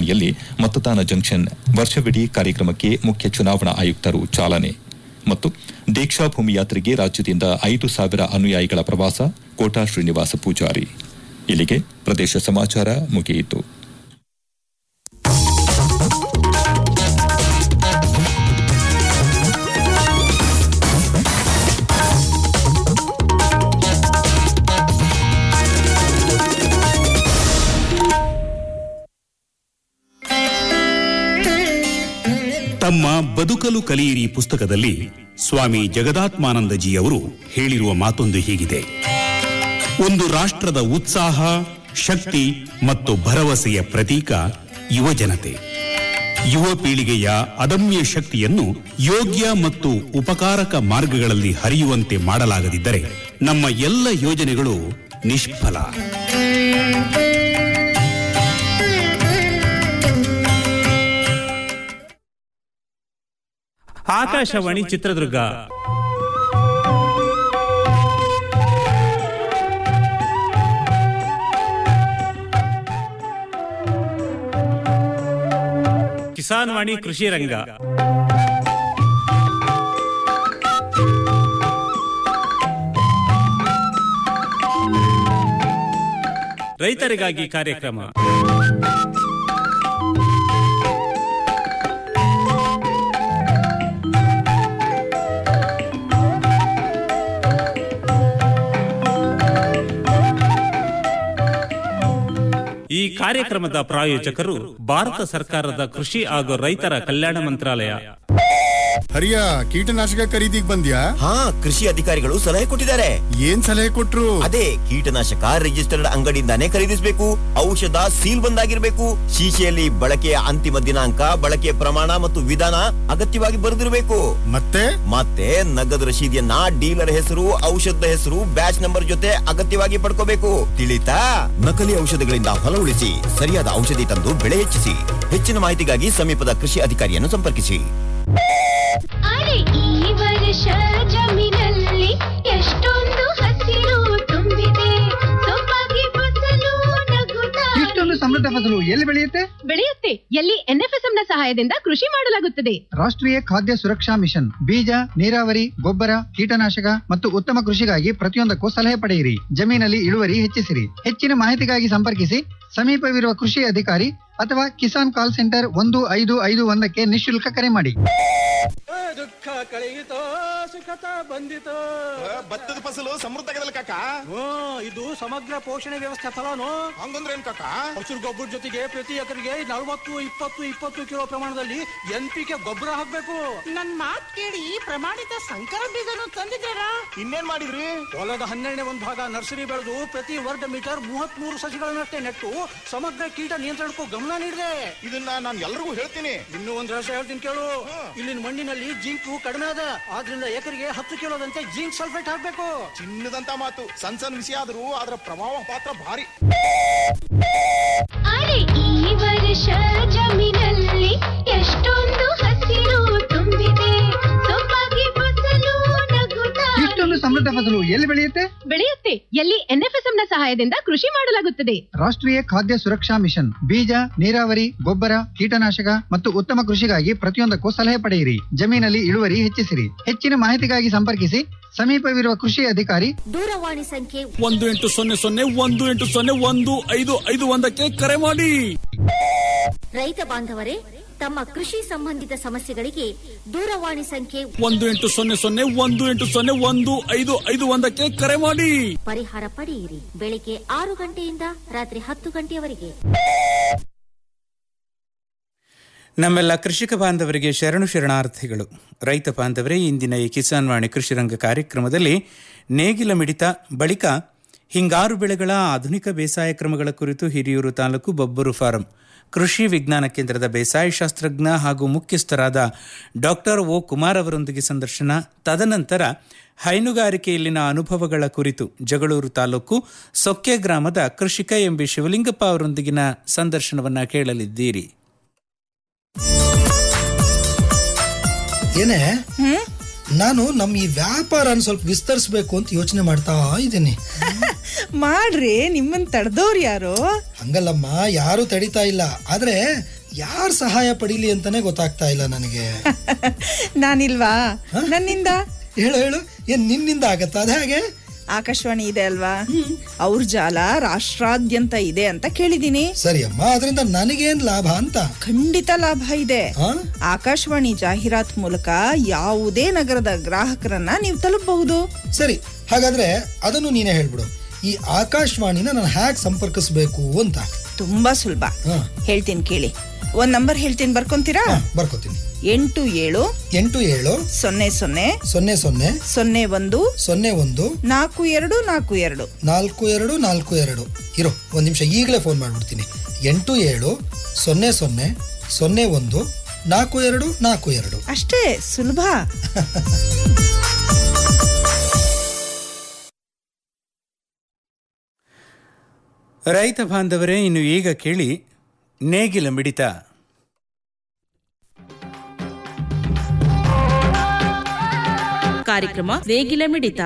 ಆಕಾಶವಾಣಿಯಲ್ಲಿ ಮತದಾನ ಜಂಕ್ಷನ್ ವರ್ಷವಿಡೀ ಕಾರ್ಯಕ್ರಮಕ್ಕೆ ಮುಖ್ಯ ಚುನಾವಣಾ ಆಯುಕ್ತರು ಚಾಲನೆ ಮತ್ತು ದೀಕ್ಷಾಭೂಮಿ ಯಾತ್ರೆಗೆ ರಾಜ್ಯದಿಂದ ಐದು ಸಾವಿರ ಅನುಯಾಯಿಗಳ ಪ್ರವಾಸ ಕೋಟಾ ಶ್ರೀನಿವಾಸ ಪೂಜಾರಿ ಇಲ್ಲಿಗೆ ಪ್ರದೇಶ ಸಮಾಚಾರ ಮುಗಿಯಿತು ತಮ್ಮ ಬದುಕಲು ಕಲಿಯಿರಿ ಪುಸ್ತಕದಲ್ಲಿ ಸ್ವಾಮಿ ಜಗದಾತ್ಮಾನಂದಜಿ ಅವರು ಹೇಳಿರುವ ಮಾತೊಂದು ಹೀಗಿದೆ ಒಂದು ರಾಷ್ಟ್ರದ ಉತ್ಸಾಹ ಶಕ್ತಿ ಮತ್ತು ಭರವಸೆಯ ಪ್ರತೀಕ ಯುವಜನತೆ ಯುವ ಪೀಳಿಗೆಯ ಅದಮ್ಯ ಶಕ್ತಿಯನ್ನು ಯೋಗ್ಯ ಮತ್ತು ಉಪಕಾರಕ ಮಾರ್ಗಗಳಲ್ಲಿ ಹರಿಯುವಂತೆ ಮಾಡಲಾಗದಿದ್ದರೆ ನಮ್ಮ ಎಲ್ಲ ಯೋಜನೆಗಳು ನಿಷ್ಫಲ ಆಕಾಶವಾಣಿ ಚಿತ್ರದುರ್ಗ ಕಿಸಾನ್ ವಾಣಿ ಕೃಷಿ ರಂಗ ರೈತರಿಗಾಗಿ ಕಾರ್ಯಕ್ರಮ ಈ ಕಾರ್ಯಕ್ರಮದ ಪ್ರಾಯೋಜಕರು ಭಾರತ ಸರ್ಕಾರದ ಕೃಷಿ ಹಾಗೂ ರೈತರ ಕಲ್ಯಾಣ ಮಂತ್ರಾಲಯ ಹರಿಯ ಕೀಟನಾಶಕ ಖರೀದಿಗ್ ಬಂದ್ಯಾ ಹಾ ಕೃಷಿ ಅಧಿಕಾರಿಗಳು ಸಲಹೆ ಕೊಟ್ಟಿದ್ದಾರೆ ಏನ್ ಸಲಹೆ ಕೊಟ್ರು ಅದೇ ಕೀಟನಾಶಕ ರಿಜಿಸ್ಟರ್ಡ್ ಅಂಗಡಿಯಿಂದಾನೇ ಖರೀದಿಸಬೇಕು ಔಷಧ ಸೀಲ್ ಬಂದಾಗಿರ್ಬೇಕು ಶೀಶೆಯಲ್ಲಿ ಬಳಕೆಯ ಅಂತಿಮ ದಿನಾಂಕ ಬಳಕೆಯ ಪ್ರಮಾಣ ಮತ್ತು ವಿಧಾನ ಅಗತ್ಯವಾಗಿ ಬರೆದಿರಬೇಕು ಮತ್ತೆ ಮತ್ತೆ ನಗದು ರಶೀದಿಯನ್ನ ಡೀಲರ್ ಹೆಸರು ಔಷಧದ ಹೆಸರು ಬ್ಯಾಚ್ ನಂಬರ್ ಜೊತೆ ಅಗತ್ಯವಾಗಿ ಪಡ್ಕೋಬೇಕು ತಿಳಿತಾ ನಕಲಿ ಔಷಧಗಳಿಂದ ಹೊಲ ಉಳಿಸಿ ಸರಿಯಾದ ಔಷಧಿ ತಂದು ಬೆಳೆ ಹೆಚ್ಚಿಸಿ ಹೆಚ್ಚಿನ ಮಾಹಿತಿಗಾಗಿ ಸಮೀಪದ ಕೃಷಿ ಅಧಿಕಾರಿಯನ್ನು ಸಂಪರ್ಕಿಸಿ ಅರೆ ಈ ವರ್ಷ ಜಮೀನಲ್ಲಿ ಎಷ್ಟೊಂದು ಹಸಿರು ತುಂಬಿದೆ ಸೊಬಗೆ ಫಸಲು ನಗುತ್ತಾ ಇಷ್ಟೊಂದು ಸಮೃದ್ಧ ಫಸಲು ಎಲ್ಲಿ ಬೆಳೆಯುತ್ತೆ ಬೆಳೆಯುತ್ತೆ ಎಲ್ಲಿ ಎನ್ಎಫ್ಎಸ್ಎಂ ನ ಸಹಾಯದಿಂದ ಕೃಷಿ ಮಾಡಲಾಗುತ್ತದೆ ರಾಷ್ಟ್ರೀಯ ಖಾದ್ಯ ಸುರಕ್ಷಾ ಮಿಷನ್ ಬೀಜ ನೀರಾವರಿ ಗೊಬ್ಬರ ಕೀಟನಾಶಕ ಮತ್ತು ಉತ್ತಮ ಕೃಷಿಗಾಗಿ ಪ್ರತಿಯೊಂದಕ್ಕೂ ಸಲಹೆ ಪಡೆಯಿರಿ ಜಮೀನಲ್ಲಿ ಇಳುವರಿ ಹೆಚ್ಚಿಸಿರಿ ಹೆಚ್ಚಿನ ಮಾಹಿತಿಗಾಗಿ ಸಂಪರ್ಕಿಸಿ ಸಮೀಪವಿರುವ ಕೃಷಿ ಅಧಿಕಾರಿ ಅಥವಾ ಕಿಸಾನ್ ಕಾಲ್ ಸೆಂಟರ್ ಒಂದು ಐದು ಐದು ಒಂದಕ್ಕೆ ನಿಶುಲ್ಕ ಕರೆ ಮಾಡಿ ದುಃಖ ಕಳೆಯಿತೋ ಸುಖತ ಬಂದಿತೋ ಭತ್ತದ ಫಸಲು ಸಮೃದ್ಧ ಕಾಕ ಹ್ಮ್, ಇದು ಸಮಗ್ರ ಪೋಷಣೆ ವ್ಯವಸ್ಥೆ ಫಲಾನು ಹಂಗಂದ್ರೆ ಏನ್ ಕಾಕ ಹಸಿರು ಗೊಬ್ಬರ ಜೊತೆಗೆ ಪ್ರತಿ ಎಕರೆಗೆ ನಲವತ್ತು ಇಪ್ಪತ್ತು ಇಪ್ಪತ್ತು ಕಿಲೋ ಪ್ರಮಾಣದಲ್ಲಿ ಎನ್ ಪಿ ಕೆ ಗೊಬ್ಬರ ಹಾಕ್ಬೇಕು ನನ್ ಮಾತ್ ಕೇಳಿ ಪ್ರಮಾಣಿತ ಸಂಕರ ಬೀಜನು ತಂದಿದ್ದೀರಾ ಇನ್ನೇನ್ ಮಾಡಿದ್ರಿ ಹೊಲದ ಹನ್ನೆರಡನೇ ಒಂದು ಭಾಗ ನರ್ಸರಿ ಬೆಳೆದು ಪ್ರತಿ ವರ್ಗ ಮೀಟರ್ ಮೂವತ್ತ್ ಮೂರು ಸಸಿಗಳನ್ನಷ್ಟೇ ನೆಟ್ಟು ಸಮಗ್ರ ಕೀಟ ನಿಯಂತ್ರಣಕ್ಕೂ ಗಮನ ನೀಡಿದೆ ಇದನ್ನ ನಾನು ಎಲ್ರಿಗೂ ಹೇಳ್ತೀನಿ ಇನ್ನೂ ಒಂದು ರಹಸ್ಯ ಹೇಳ್ತೀನಿ ಕೇಳು ಇಲ್ಲಿನ ಮಣ್ಣಿನಲ್ಲಿ ಜಿಂಕು ಕಡಿಮೆ ಅದ ಆದ್ರಿಂದ ಎಕರೆಗೆ ಹತ್ತು ಕಿಲೋದಂತೆ ಜಿಂಕ್ ಸಲ್ಫೇಟ್ ಹಾಕ್ಬೇಕು ಚಿನ್ನದಂತ ಮಾತು ಸಣ್ಣ ಸಣ್ಣ ವಿಷಯ ಆದ್ರೂ ಅದರ ಪ್ರಭಾವ ಪಾತ್ರ ಭಾರಿ ಅರೆ ಈ ವರ್ಷ ಜಮೀನಲ್ಲಿ ಎಷ್ಟೊಂದು ಹಸಿರು ತುಂಬಿದೆ ಸೊಬಗೆ ಫಸಲು ನಗುತ್ತಾ ಇಷ್ಟೊಂದು ಸಮೃದ್ಧ ಫಸಲು ಎಲ್ಲಿ ಬೆಳೆಯುತ್ತೆ ಬೆಳೆಯುತ್ತೆ ಎಲ್ಲಿ ಎನ್ಎಫ್ಎಸ್ಎಂ ನ ಸಹಾಯದಿಂದ ಕೃಷಿ ಮಾಡಲಾಗುತ್ತದೆ ರಾಷ್ಟ್ರೀಯ ಖಾದ್ಯ ಸುರಕ್ಷಾ ಮಿಷನ್ ಬೀಜ ನೀರಾವರಿ ಗೊಬ್ಬರ ಕೀಟನಾಶಕ ಮತ್ತು ಉತ್ತಮ ಕೃಷಿಗಾಗಿ ಪ್ರತಿಯೊಂದಕ್ಕೂ ಸಲಹೆ ಪಡೆಯಿರಿ ಜಮೀನಲ್ಲಿ ಇಳುವರಿ ಹೆಚ್ಚಿಸಿರಿ ಹೆಚ್ಚಿನ ಮಾಹಿತಿಗಾಗಿ ಸಂಪರ್ಕಿಸಿ ಸಮೀಪವಿರುವ ಕೃಷಿ ಅಧಿಕಾರಿ ದೂರವಾಣಿ ಸಂಖ್ಯೆ ಒಂದು ಎಂಟು ಸೊನ್ನೆ ಸೊನ್ನೆ ಒಂದು ಎಂಟು ಸೊನ್ನೆ ಒಂದು ಐದು ಐದು ಒಂದಕ್ಕೆ ಕರೆ ಮಾಡಿ ರೈತ ಬಾಂಧವರೇ ತಮ್ಮ ಕೃಷಿ ಸಂಬಂಧಿತ ಸಮಸ್ಯೆಗಳಿಗೆ ದೂರವಾಣಿ ಸಂಖ್ಯೆ ಒಂದು ಎಂಟು ಸೊನ್ನೆ ಸೊನ್ನೆ ಒಂದು ಎಂಟು ಸೊನ್ನೆ ಒಂದು ಐದು ಐದು ಒಂದಕ್ಕೆ ಕರೆ ಮಾಡಿ ಪರಿಹಾರ ಪಡೆಯಿರಿ ಬೆಳಿಗ್ಗೆ ಆರು ಗಂಟೆಯಿಂದ ರಾತ್ರಿ ಹತ್ತು ಗಂಟೆಯವರೆಗೆ ನಮ್ಮೆಲ್ಲ ಕೃಷಿಕ ಬಾಂಧವರಿಗೆ ಶರಣು ಶರಣಾರ್ಥಿಗಳು ರೈತ ಬಾಂಧವರೇ ಇಂದಿನ ಈ ಕಿಸಾನ್ ವಾಣಿ ಕೃಷಿ ರಂಗ ಕಾರ್ಯಕ್ರಮದಲ್ಲಿ ನೇಗಿಲ ಮಿಡಿತ ಬಳಿಕ ಹಿಂಗಾರು ಬೆಳೆಗಳ ಆಧುನಿಕ ಬೇಸಾಯ ಕ್ರಮಗಳ ಕುರಿತು ಹಿರಿಯೂರು ತಾಲೂಕು ಬೊಬ್ಬರು ಫಾರಂ ಕೃಷಿ ವಿಜ್ಞಾನ ಕೇಂದ್ರದ ಬೇಸಾಯ ಶಾಸ್ತ್ರಜ್ಞ ಹಾಗೂ ಮುಖ್ಯಸ್ಥರಾದ ಡಾಕ್ಟರ್ ಓ ಕುಮಾರ್ ಅವರೊಂದಿಗೆ ಸಂದರ್ಶನ ತದನಂತರ ಹೈನುಗಾರಿಕೆಯಲ್ಲಿನ ಅನುಭವಗಳ ಕುರಿತು ಜಗಳೂರು ತಾಲೂಕು ಸೊಕ್ಕೆ ಗ್ರಾಮದ ಕೃಷಿಕ ಎಂ ಬಿ ಶಿವಲಿಂಗಪ್ಪ ಅವರೊಂದಿಗಿನ ಸಂದರ್ಶನವನ್ನ ಕೇಳಲಿದ್ದೀರಿ ಏನೇ ನಾನು ನಮ್ಮ ಈ ವ್ಯಾಪಾರನ ಸ್ವಲ್ಪ ವಿಸ್ತರಿಸ್ಬೇಕು ಅಂತ ಯೋಚನೆ ಮಾಡ್ತಾ ಇದ್ದೀನಿ ಮಾಡ್ರಿ ನಿಮ್ಮನ್ ತಡೆದವ್ರು ಯಾರು ಹಂಗಲ್ಲಮ್ಮ ಯಾರು ತಡಿತಾ ಇಲ್ಲ ಆದ್ರೆ ಯಾರ್ ಸಹಾಯ ಪಡೀಲಿ ಅಂತಾನೆ ಗೊತ್ತಾಗ್ತಾ ಇಲ್ಲ ನನಗೆ ನಾನಿಲ್ವಾ ನನ್ನಿಂದ ಹೇಳು ಹೇಳು ಏನ್ ನಿನ್ನಿಂದ ಆಗತ್ತಾ ಅದ ಹಾಗೆ ಆಕಾಶವಾಣಿ ಇದೆ ಅಲ್ವಾ ಅವ್ರ ಜಾಲ ರಾಷ್ಟ್ರಾದ್ಯಂತ ಇದೆ ಅಂತ ಕೇಳಿದೀನಿ ಸರಿ ಅಮ್ಮ ಅದರಿಂದ ನನಗೇನ್ ಲಾಭ ಅಂತ ಖಂಡಿತ ಲಾಭ ಇದೆ ಆ? ಆಕಾಶವಾಣಿ ಜಾಹೀರಾತ್ ಮೂಲಕ ಯಾವುದೇ ನಗರದ ಗ್ರಾಹಕರನ್ನ ನೀವು ತಲುಪಬಹುದು ಸರಿ ಹಾಗಾದ್ರೆ ಅದನ್ನು ನೀನೇ ಹೇಳ್ಬಿಡು ಈ ಆಕಾಶವಾಣಿನ ನಾನು ಹ್ಯಾಕ್ ಸಂಪರ್ಕಿಸ್ಬೇಕು ಅಂತ ತುಂಬಾ ಸುಲಭ ಹಾ. ಹೇಳ್ತೀನಿ ಕೇಳಿ ಒಂದ್ ನಂಬರ್ ಹೇಳ್ತೀನಿ ಬರ್ಕೊಂತೀರಾ ಬರ್ಕೋತೀನಿ ಎಂಟು ಏಳು ಎಂಟು ಏಳು ಸೊನ್ನೆ ಸೊನ್ನೆ ಸೊನ್ನೆ ಸೊನ್ನೆ ಸೊನ್ನೆ ಒಂದು ಸೊನ್ನೆ ಒಂದು ನಾಲ್ಕು ಎರಡು ನಾಲ್ಕು ಎರಡು ನಾಲ್ಕು ಎರಡು ನಾಲ್ಕು ಎರಡು ಇರೋ ಒಂದ್ ನಿಮಿಷ ಈಗಲೇ ಫೋನ್ ಮಾಡ್ಬಿಡ್ತೀನಿ ಎಂಟು ಏಳು ಸೊನ್ನೆ ಸೊನ್ನೆ ಸೊನ್ನೆ ಒಂದು ನಾಲ್ಕು ಎರಡು ನಾಲ್ಕು ಎರಡು ಅಷ್ಟೇ ಸುಲಭ ರೈತ ಬಾಂಧವರೇ ಇನ್ನು ಈಗ ಕೇಳಿ ನೇಗಿಲ ಮಿಡಿತ ಕಾರ್ಯಕ್ರಮ ನೇಗಿಲ ಮಿಡಿತ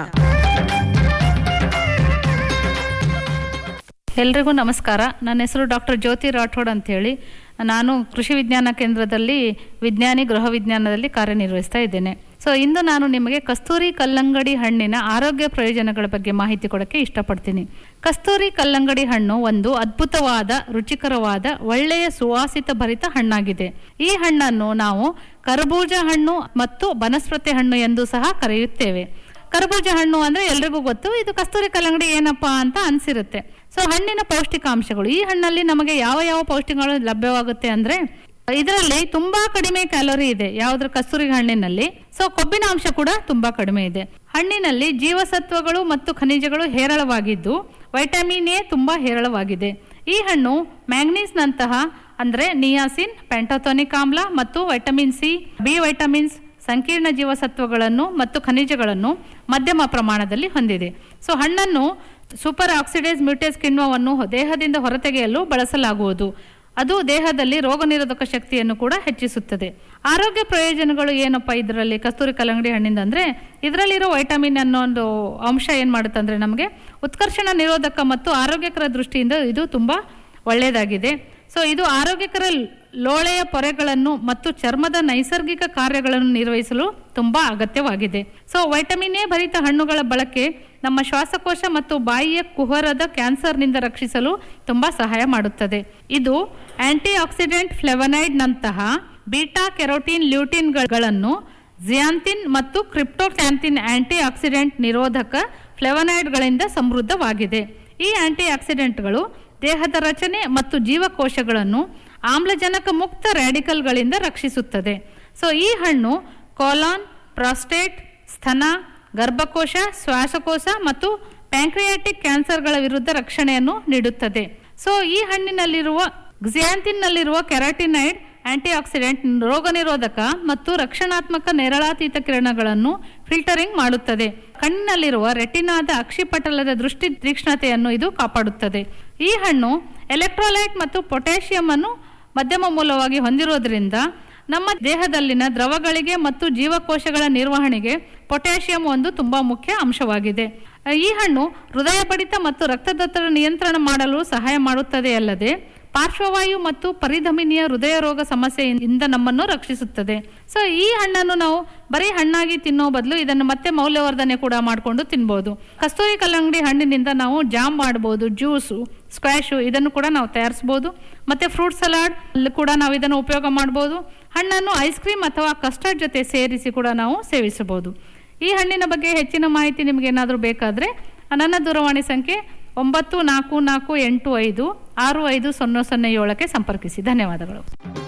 ಎಲ್ರಿಗೂ ನಮಸ್ಕಾರ ನನ್ನ ಹೆಸರು ಡಾಕ್ಟರ್ ಜ್ಯೋತಿ ರಾಠೋಡ್ ಅಂತೇಳಿ ನಾನು ಕೃಷಿ ವಿಜ್ಞಾನ ಕೇಂದ್ರದಲ್ಲಿ ವಿಜ್ಞಾನಿ ಗೃಹ ವಿಜ್ಞಾನದಲ್ಲಿ ಕಾರ್ಯನಿರ್ವಹಿಸ್ತಾ ಇದ್ದೇನೆ ಸೊ ಇಂದು ನಾನು ನಿಮಗೆ ಕಸ್ತೂರಿ ಕಲ್ಲಂಗಡಿ ಹಣ್ಣಿನ ಆರೋಗ್ಯ ಪ್ರಯೋಜನಗಳ ಬಗ್ಗೆ ಮಾಹಿತಿ ಕೊಡೋಕ್ಕೆ ಇಷ್ಟಪಡ್ತೀನಿ ಕಸ್ತೂರಿ ಕಲ್ಲಂಗಡಿ ಹಣ್ಣು ಒಂದು ಅದ್ಭುತವಾದ ರುಚಿಕರವಾದ ಒಳ್ಳೆಯ ಸುವಾಸಿತ ಭರಿತ ಹಣ್ಣಾಗಿದೆ ಈ ಹಣ್ಣನ್ನು ನಾವು ಕರ್ಬೂಜ ಹಣ್ಣು ಮತ್ತು ಬನಸ್ಪತಿ ಹಣ್ಣು ಎಂದು ಸಹ ಕರೆಯುತ್ತೇವೆ ಕರ್ಬೂಜ ಹಣ್ಣು ಅಂದ್ರೆ ಎಲ್ರಿಗೂ ಗೊತ್ತು ಇದು ಕಸ್ತೂರಿ ಕಲ್ಲಂಗಡಿ ಏನಪ್ಪಾ ಅಂತ ಅನ್ಸಿರುತ್ತೆ ಸೊ ಹಣ್ಣಿನ ಪೌಷ್ಟಿಕಾಂಶಗಳು ಈ ಹಣ್ಣಲ್ಲಿ ನಮಗೆ ಯಾವ ಯಾವ ಪೌಷ್ಟಿಕಗಳು ಲಭ್ಯವಾಗುತ್ತೆ ಅಂದ್ರೆ ಇದರಲ್ಲಿ ತುಂಬಾ ಕಡಿಮೆ ಕ್ಯಾಲೋರಿ ಇದೆ ಯಾವ್ದ್ರ ಕಸ್ತೂರಿ ಹಣ್ಣಿನಲ್ಲಿ ಸೊ ಕೊಬ್ಬಿನ ಅಂಶ ಕೂಡ ತುಂಬಾ ಕಡಿಮೆ ಇದೆ ಹಣ್ಣಿನಲ್ಲಿ ಜೀವಸತ್ವಗಳು ಮತ್ತು ಖನಿಜಗಳು ಹೇರಳವಾಗಿದ್ದು ವೈಟಮಿನ್ ಎ ತುಂಬಾ ಹೇರಳವಾಗಿದೆ ಈ ಹಣ್ಣು ಮ್ಯಾಂಗ್ನೀಸ್ ನಂತಹ ಅಂದ್ರೆ ನಿಯಾಸಿನ್ ಪೆಂಟೋಥೋನಿಕ್ ಆಮ್ಲ ಮತ್ತು ವೈಟಮಿನ್ ಸಿ ಬಿ ವೈಟಮಿನ್ಸ್ ಸಂಕೀರ್ಣ ಜೀವಸತ್ವಗಳನ್ನು ಮತ್ತು ಖನಿಜಗಳನ್ನು ಮಧ್ಯಮ ಪ್ರಮಾಣದಲ್ಲಿ ಹೊಂದಿದೆ ಸೊ ಹಣ್ಣನ್ನು ಸೂಪರ್ ಆಕ್ಸಿಡೈಸ್ ಮ್ಯೂಟೇಸ್ ಕಿಣ್ವವನ್ನು ದೇಹದಿಂದ ಹೊರತೆಗೆಯಲು ಬಳಸಲಾಗುವುದು ಅದು ದೇಹದಲ್ಲಿ ರೋಗ ನಿರೋಧಕ ಶಕ್ತಿಯನ್ನು ಕೂಡ ಹೆಚ್ಚಿಸುತ್ತದೆ ಆರೋಗ್ಯ ಪ್ರಯೋಜನಗಳು ಏನಪ್ಪ ಇದರಲ್ಲಿ ಕಸ್ತೂರಿ ಕಲ್ಲಂಗಡಿ ಹಣ್ಣಿಂದ ಅಂದ್ರೆ ಇದರಲ್ಲಿರೋ ವೈಟಮಿನ್ ಅನ್ನೋ ಒಂದು ಅಂಶ ಏನ್ ಮಾಡುತ್ತೆ ಅಂದ್ರೆ ನಮಗೆ ಉತ್ಕರ್ಷಣ ನಿರೋಧಕ ಮತ್ತು ಆರೋಗ್ಯಕರ ದೃಷ್ಟಿಯಿಂದ ಇದು ತುಂಬಾ ಒಳ್ಳೆಯದಾಗಿದೆ ಸೊ ಇದು ಆರೋಗ್ಯಕರ ಲೋಳೆಯ ಪೊರೆಗಳನ್ನು ಮತ್ತು ಚರ್ಮದ ನೈಸರ್ಗಿಕ ಕಾರ್ಯಗಳನ್ನು ನಿರ್ವಹಿಸಲು ತುಂಬಾ ಅಗತ್ಯವಾಗಿದೆ ಸೊ ವೈಟಮಿನ್ ಎ ಭರಿತ ಹಣ್ಣುಗಳ ಬಳಕೆ ನಮ್ಮ ಶ್ವಾಸಕೋಶ ಮತ್ತು ಬಾಯಿಯ ಕುಹರದ ಕ್ಯಾನ್ಸರ್ನಿಂದ ರಕ್ಷಿಸಲು ತುಂಬಾ ಸಹಾಯ ಮಾಡುತ್ತದೆ ಇದು ಆಂಟಿ ಆಕ್ಸಿಡೆಂಟ್ ಫ್ಲೆವನೈಡ್ ನಂತಹ ಬೀಟಾ ಕೆರೋಟಿನ್ ಲ್ಯೂಟಿನ್ಗಳನ್ನು ಜಿಯಾಂತಿನ್ ಮತ್ತು ಕ್ರಿಪ್ಟೋಕ್ಯಾಂತಿನ್ ಆಂಟಿ ಆಕ್ಸಿಡೆಂಟ್ ನಿರೋಧಕ ಫ್ಲೆವನೈಡ್ಗಳಿಂದ ಸಮೃದ್ಧವಾಗಿದೆ ಈ ಆಂಟಿ ಆಕ್ಸಿಡೆಂಟ್ಗಳು ದೇಹದ ರಚನೆ ಮತ್ತು ಜೀವಕೋಶಗಳನ್ನು ಆಮ್ಲಜನಕ ಮುಕ್ತ ರ್ಯಾಡಿಕಲ್ಗಳಿಂದ ರಕ್ಷಿಸುತ್ತದೆ ಸೊ ಈ ಹಣ್ಣು ಕೋಲಾನ್ ಪ್ರಾಸ್ಟೇಟ್ ಸ್ತನ ಗರ್ಭಕೋಶ ಶ್ವಾಸಕೋಶ ಮತ್ತು ಪ್ಯಾಂಕ್ರಿಯಾಟಿಕ್ ಕ್ಯಾನ್ಸರ್ಗಳ ವಿರುದ್ಧ ರಕ್ಷಣೆಯನ್ನು ನೀಡುತ್ತದೆ ಸೊ ಈ ಹಣ್ಣಿನಲ್ಲಿರುವ ಗ್ಸಿಯಾಂತಿನ್ನಲ್ಲಿರುವ ಕೆರಾಟಿನೈಡ್ ಆಂಟಿ ಆಕ್ಸಿಡೆಂಟ್ ರೋಗ ನಿರೋಧಕ ಮತ್ತು ರಕ್ಷಣಾತ್ಮಕ ನೇರಳಾತೀತ ಕಿರಣಗಳನ್ನು ಫಿಲ್ಟರಿಂಗ್ ಮಾಡುತ್ತದೆ ಕಣ್ಣಿನಲ್ಲಿರುವ ರೆಟಿನಾದ ಅಕ್ಷಿಪಟಲದ ದೃಷ್ಟಿ ತೀಕ್ಷ್ಣತೆಯನ್ನು ಇದು ಕಾಪಾಡುತ್ತದೆ ಈ ಹಣ್ಣು ಎಲೆಕ್ಟ್ರೋಲೈಟ್ ಮತ್ತು ಪೊಟ್ಯಾಷಿಯಂ ಅನ್ನು ಮಧ್ಯಮ ಮೂಲವಾಗಿ ಹೊಂದಿರೋದ್ರಿಂದ ನಮ್ಮ ದೇಹದಲ್ಲಿನ ದ್ರವಗಳಿಗೆ ಮತ್ತು ಜೀವಕೋಶಗಳ ನಿರ್ವಹಣೆಗೆ ಪೊಟ್ಯಾಷಿಯಂ ಒಂದು ತುಂಬಾ ಮುಖ್ಯ ಅಂಶವಾಗಿದೆ ಈ ಹಣ್ಣು ಹೃದಯ ಬಡಿತ ಮತ್ತು ರಕ್ತದೊತ್ತಡ ನಿಯಂತ್ರಣ ಮಾಡಲು ಸಹಾಯ ಮಾಡುತ್ತದೆ ಅಲ್ಲದೆ ಪಾರ್ಶ್ವವಾಯು ಮತ್ತು ಪರಿಧಮನಿಯ ಹೃದಯ ರೋಗ ಸಮಸ್ಯೆಯಿಂದ ನಮ್ಮನ್ನು ರಕ್ಷಿಸುತ್ತದೆ ಸೊ ಈ ಹಣ್ಣನ್ನು ನಾವು ಬರೀ ಹಣ್ಣಾಗಿ ತಿನ್ನೋ ಬದಲು ಇದನ್ನು ಮತ್ತೆ ಮೌಲ್ಯವರ್ಧನೆ ಕೂಡ ಮಾಡಿಕೊಂಡು ತಿನ್ಬೋದು ಕಸ್ತೂರಿ ಕಲ್ಲಂಗಡಿ ಹಣ್ಣಿನಿಂದ ನಾವು ಜಾಮ್ ಮಾಡಬಹುದು ಜ್ಯೂಸು ಸ್ಕ್ವಾಶು ಇದನ್ನು ಕೂಡ ನಾವು ತಯಾರಿಸಬಹುದು ಮತ್ತೆ ಫ್ರೂಟ್ ಸಲಾಡ್ ಅಲ್ಲಿ ಕೂಡ ನಾವು ಇದನ್ನು ಉಪಯೋಗ ಮಾಡಬಹುದು ಹಣ್ಣನ್ನು ಐಸ್ ಕ್ರೀಮ್ ಅಥವಾ ಕಸ್ಟರ್ಡ್ ಜೊತೆ ಸೇರಿಸಿ ಕೂಡ ನಾವು ಸೇವಿಸಬಹುದು ಈ ಹಣ್ಣಿನ ಬಗ್ಗೆ ಹೆಚ್ಚಿನ ಮಾಹಿತಿ ನಿಮ್ಗೆ ಏನಾದರೂ ಬೇಕಾದರೆ ನನ್ನ ದೂರವಾಣಿ ಸಂಖ್ಯೆ ಒಂಬತ್ತು ನಾಲ್ಕು ನಾಲ್ಕು ಎಂಟು ಐದು ಆರು ಐದು ಸೊನ್ನೆ ಸೊನ್ನೆ ಏಳಕ್ಕೆ ಸಂಪರ್ಕಿಸಿ ಧನ್ಯವಾದಗಳು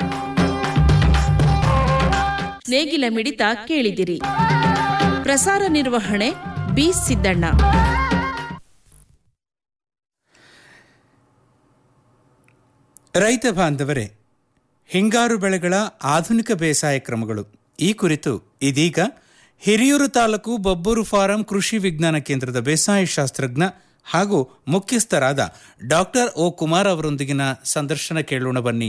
ನೇಗಿಲ ಮಿಡಿತ ಕೇಳಿದಿರಿ ಪ್ರಸಾರ ನಿರ್ವಹಣೆ ಬಿ ಸಿದ್ದಣ್ಣ ರೈತ ಬಾಂಧವರೇ ಹಿಂಗಾರು ಬೆಳೆಗಳ ಆಧುನಿಕ ಬೇಸಾಯ ಕ್ರಮಗಳು ಈ ಕುರಿತು ಇದೀಗ ಹಿರಿಯೂರು ತಾಲೂಕು ಬಬ್ಬೂರು ಫಾರಂ ಕೃಷಿ ವಿಜ್ಞಾನ ಕೇಂದ್ರದ ಬೇಸಾಯ ಶಾಸ್ತ್ರಜ್ಞ ಹಾಗೂ ಮುಖ್ಯಸ್ಥರಾದ ಡಾಕ್ಟರ್ ಓ ಕುಮಾರ್ ಅವರೊಂದಿಗಿನ ಸಂದರ್ಶನ ಕೇಳೋಣ ಬನ್ನಿ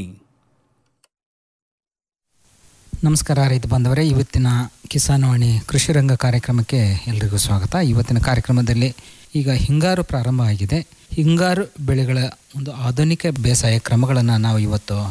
ನಮಸ್ಕಾರ ರೈತ ಬಾಂಧವರೇ ಇವತ್ತಿನ ಕಿಸಾನ್ವಾಣಿ ಕೃಷಿ ರಂಗ ಕಾರ್ಯಕ್ರಮಕ್ಕೆ ಎಲ್ರಿಗೂ ಸ್ವಾಗತ ಇವತ್ತಿನ ಕಾರ್ಯಕ್ರಮದಲ್ಲಿ ಈಗ ಹಿಂಗಾರು ಪ್ರಾರಂಭ ಆಗಿದೆ ಹಿಂಗಾರು ಬೆಳೆಗಳ ಒಂದು ಆಧುನಿಕ ಬೇಸಾಯ ಕ್ರಮಗಳನ್ನು ನಾವು ಇವತ್ತು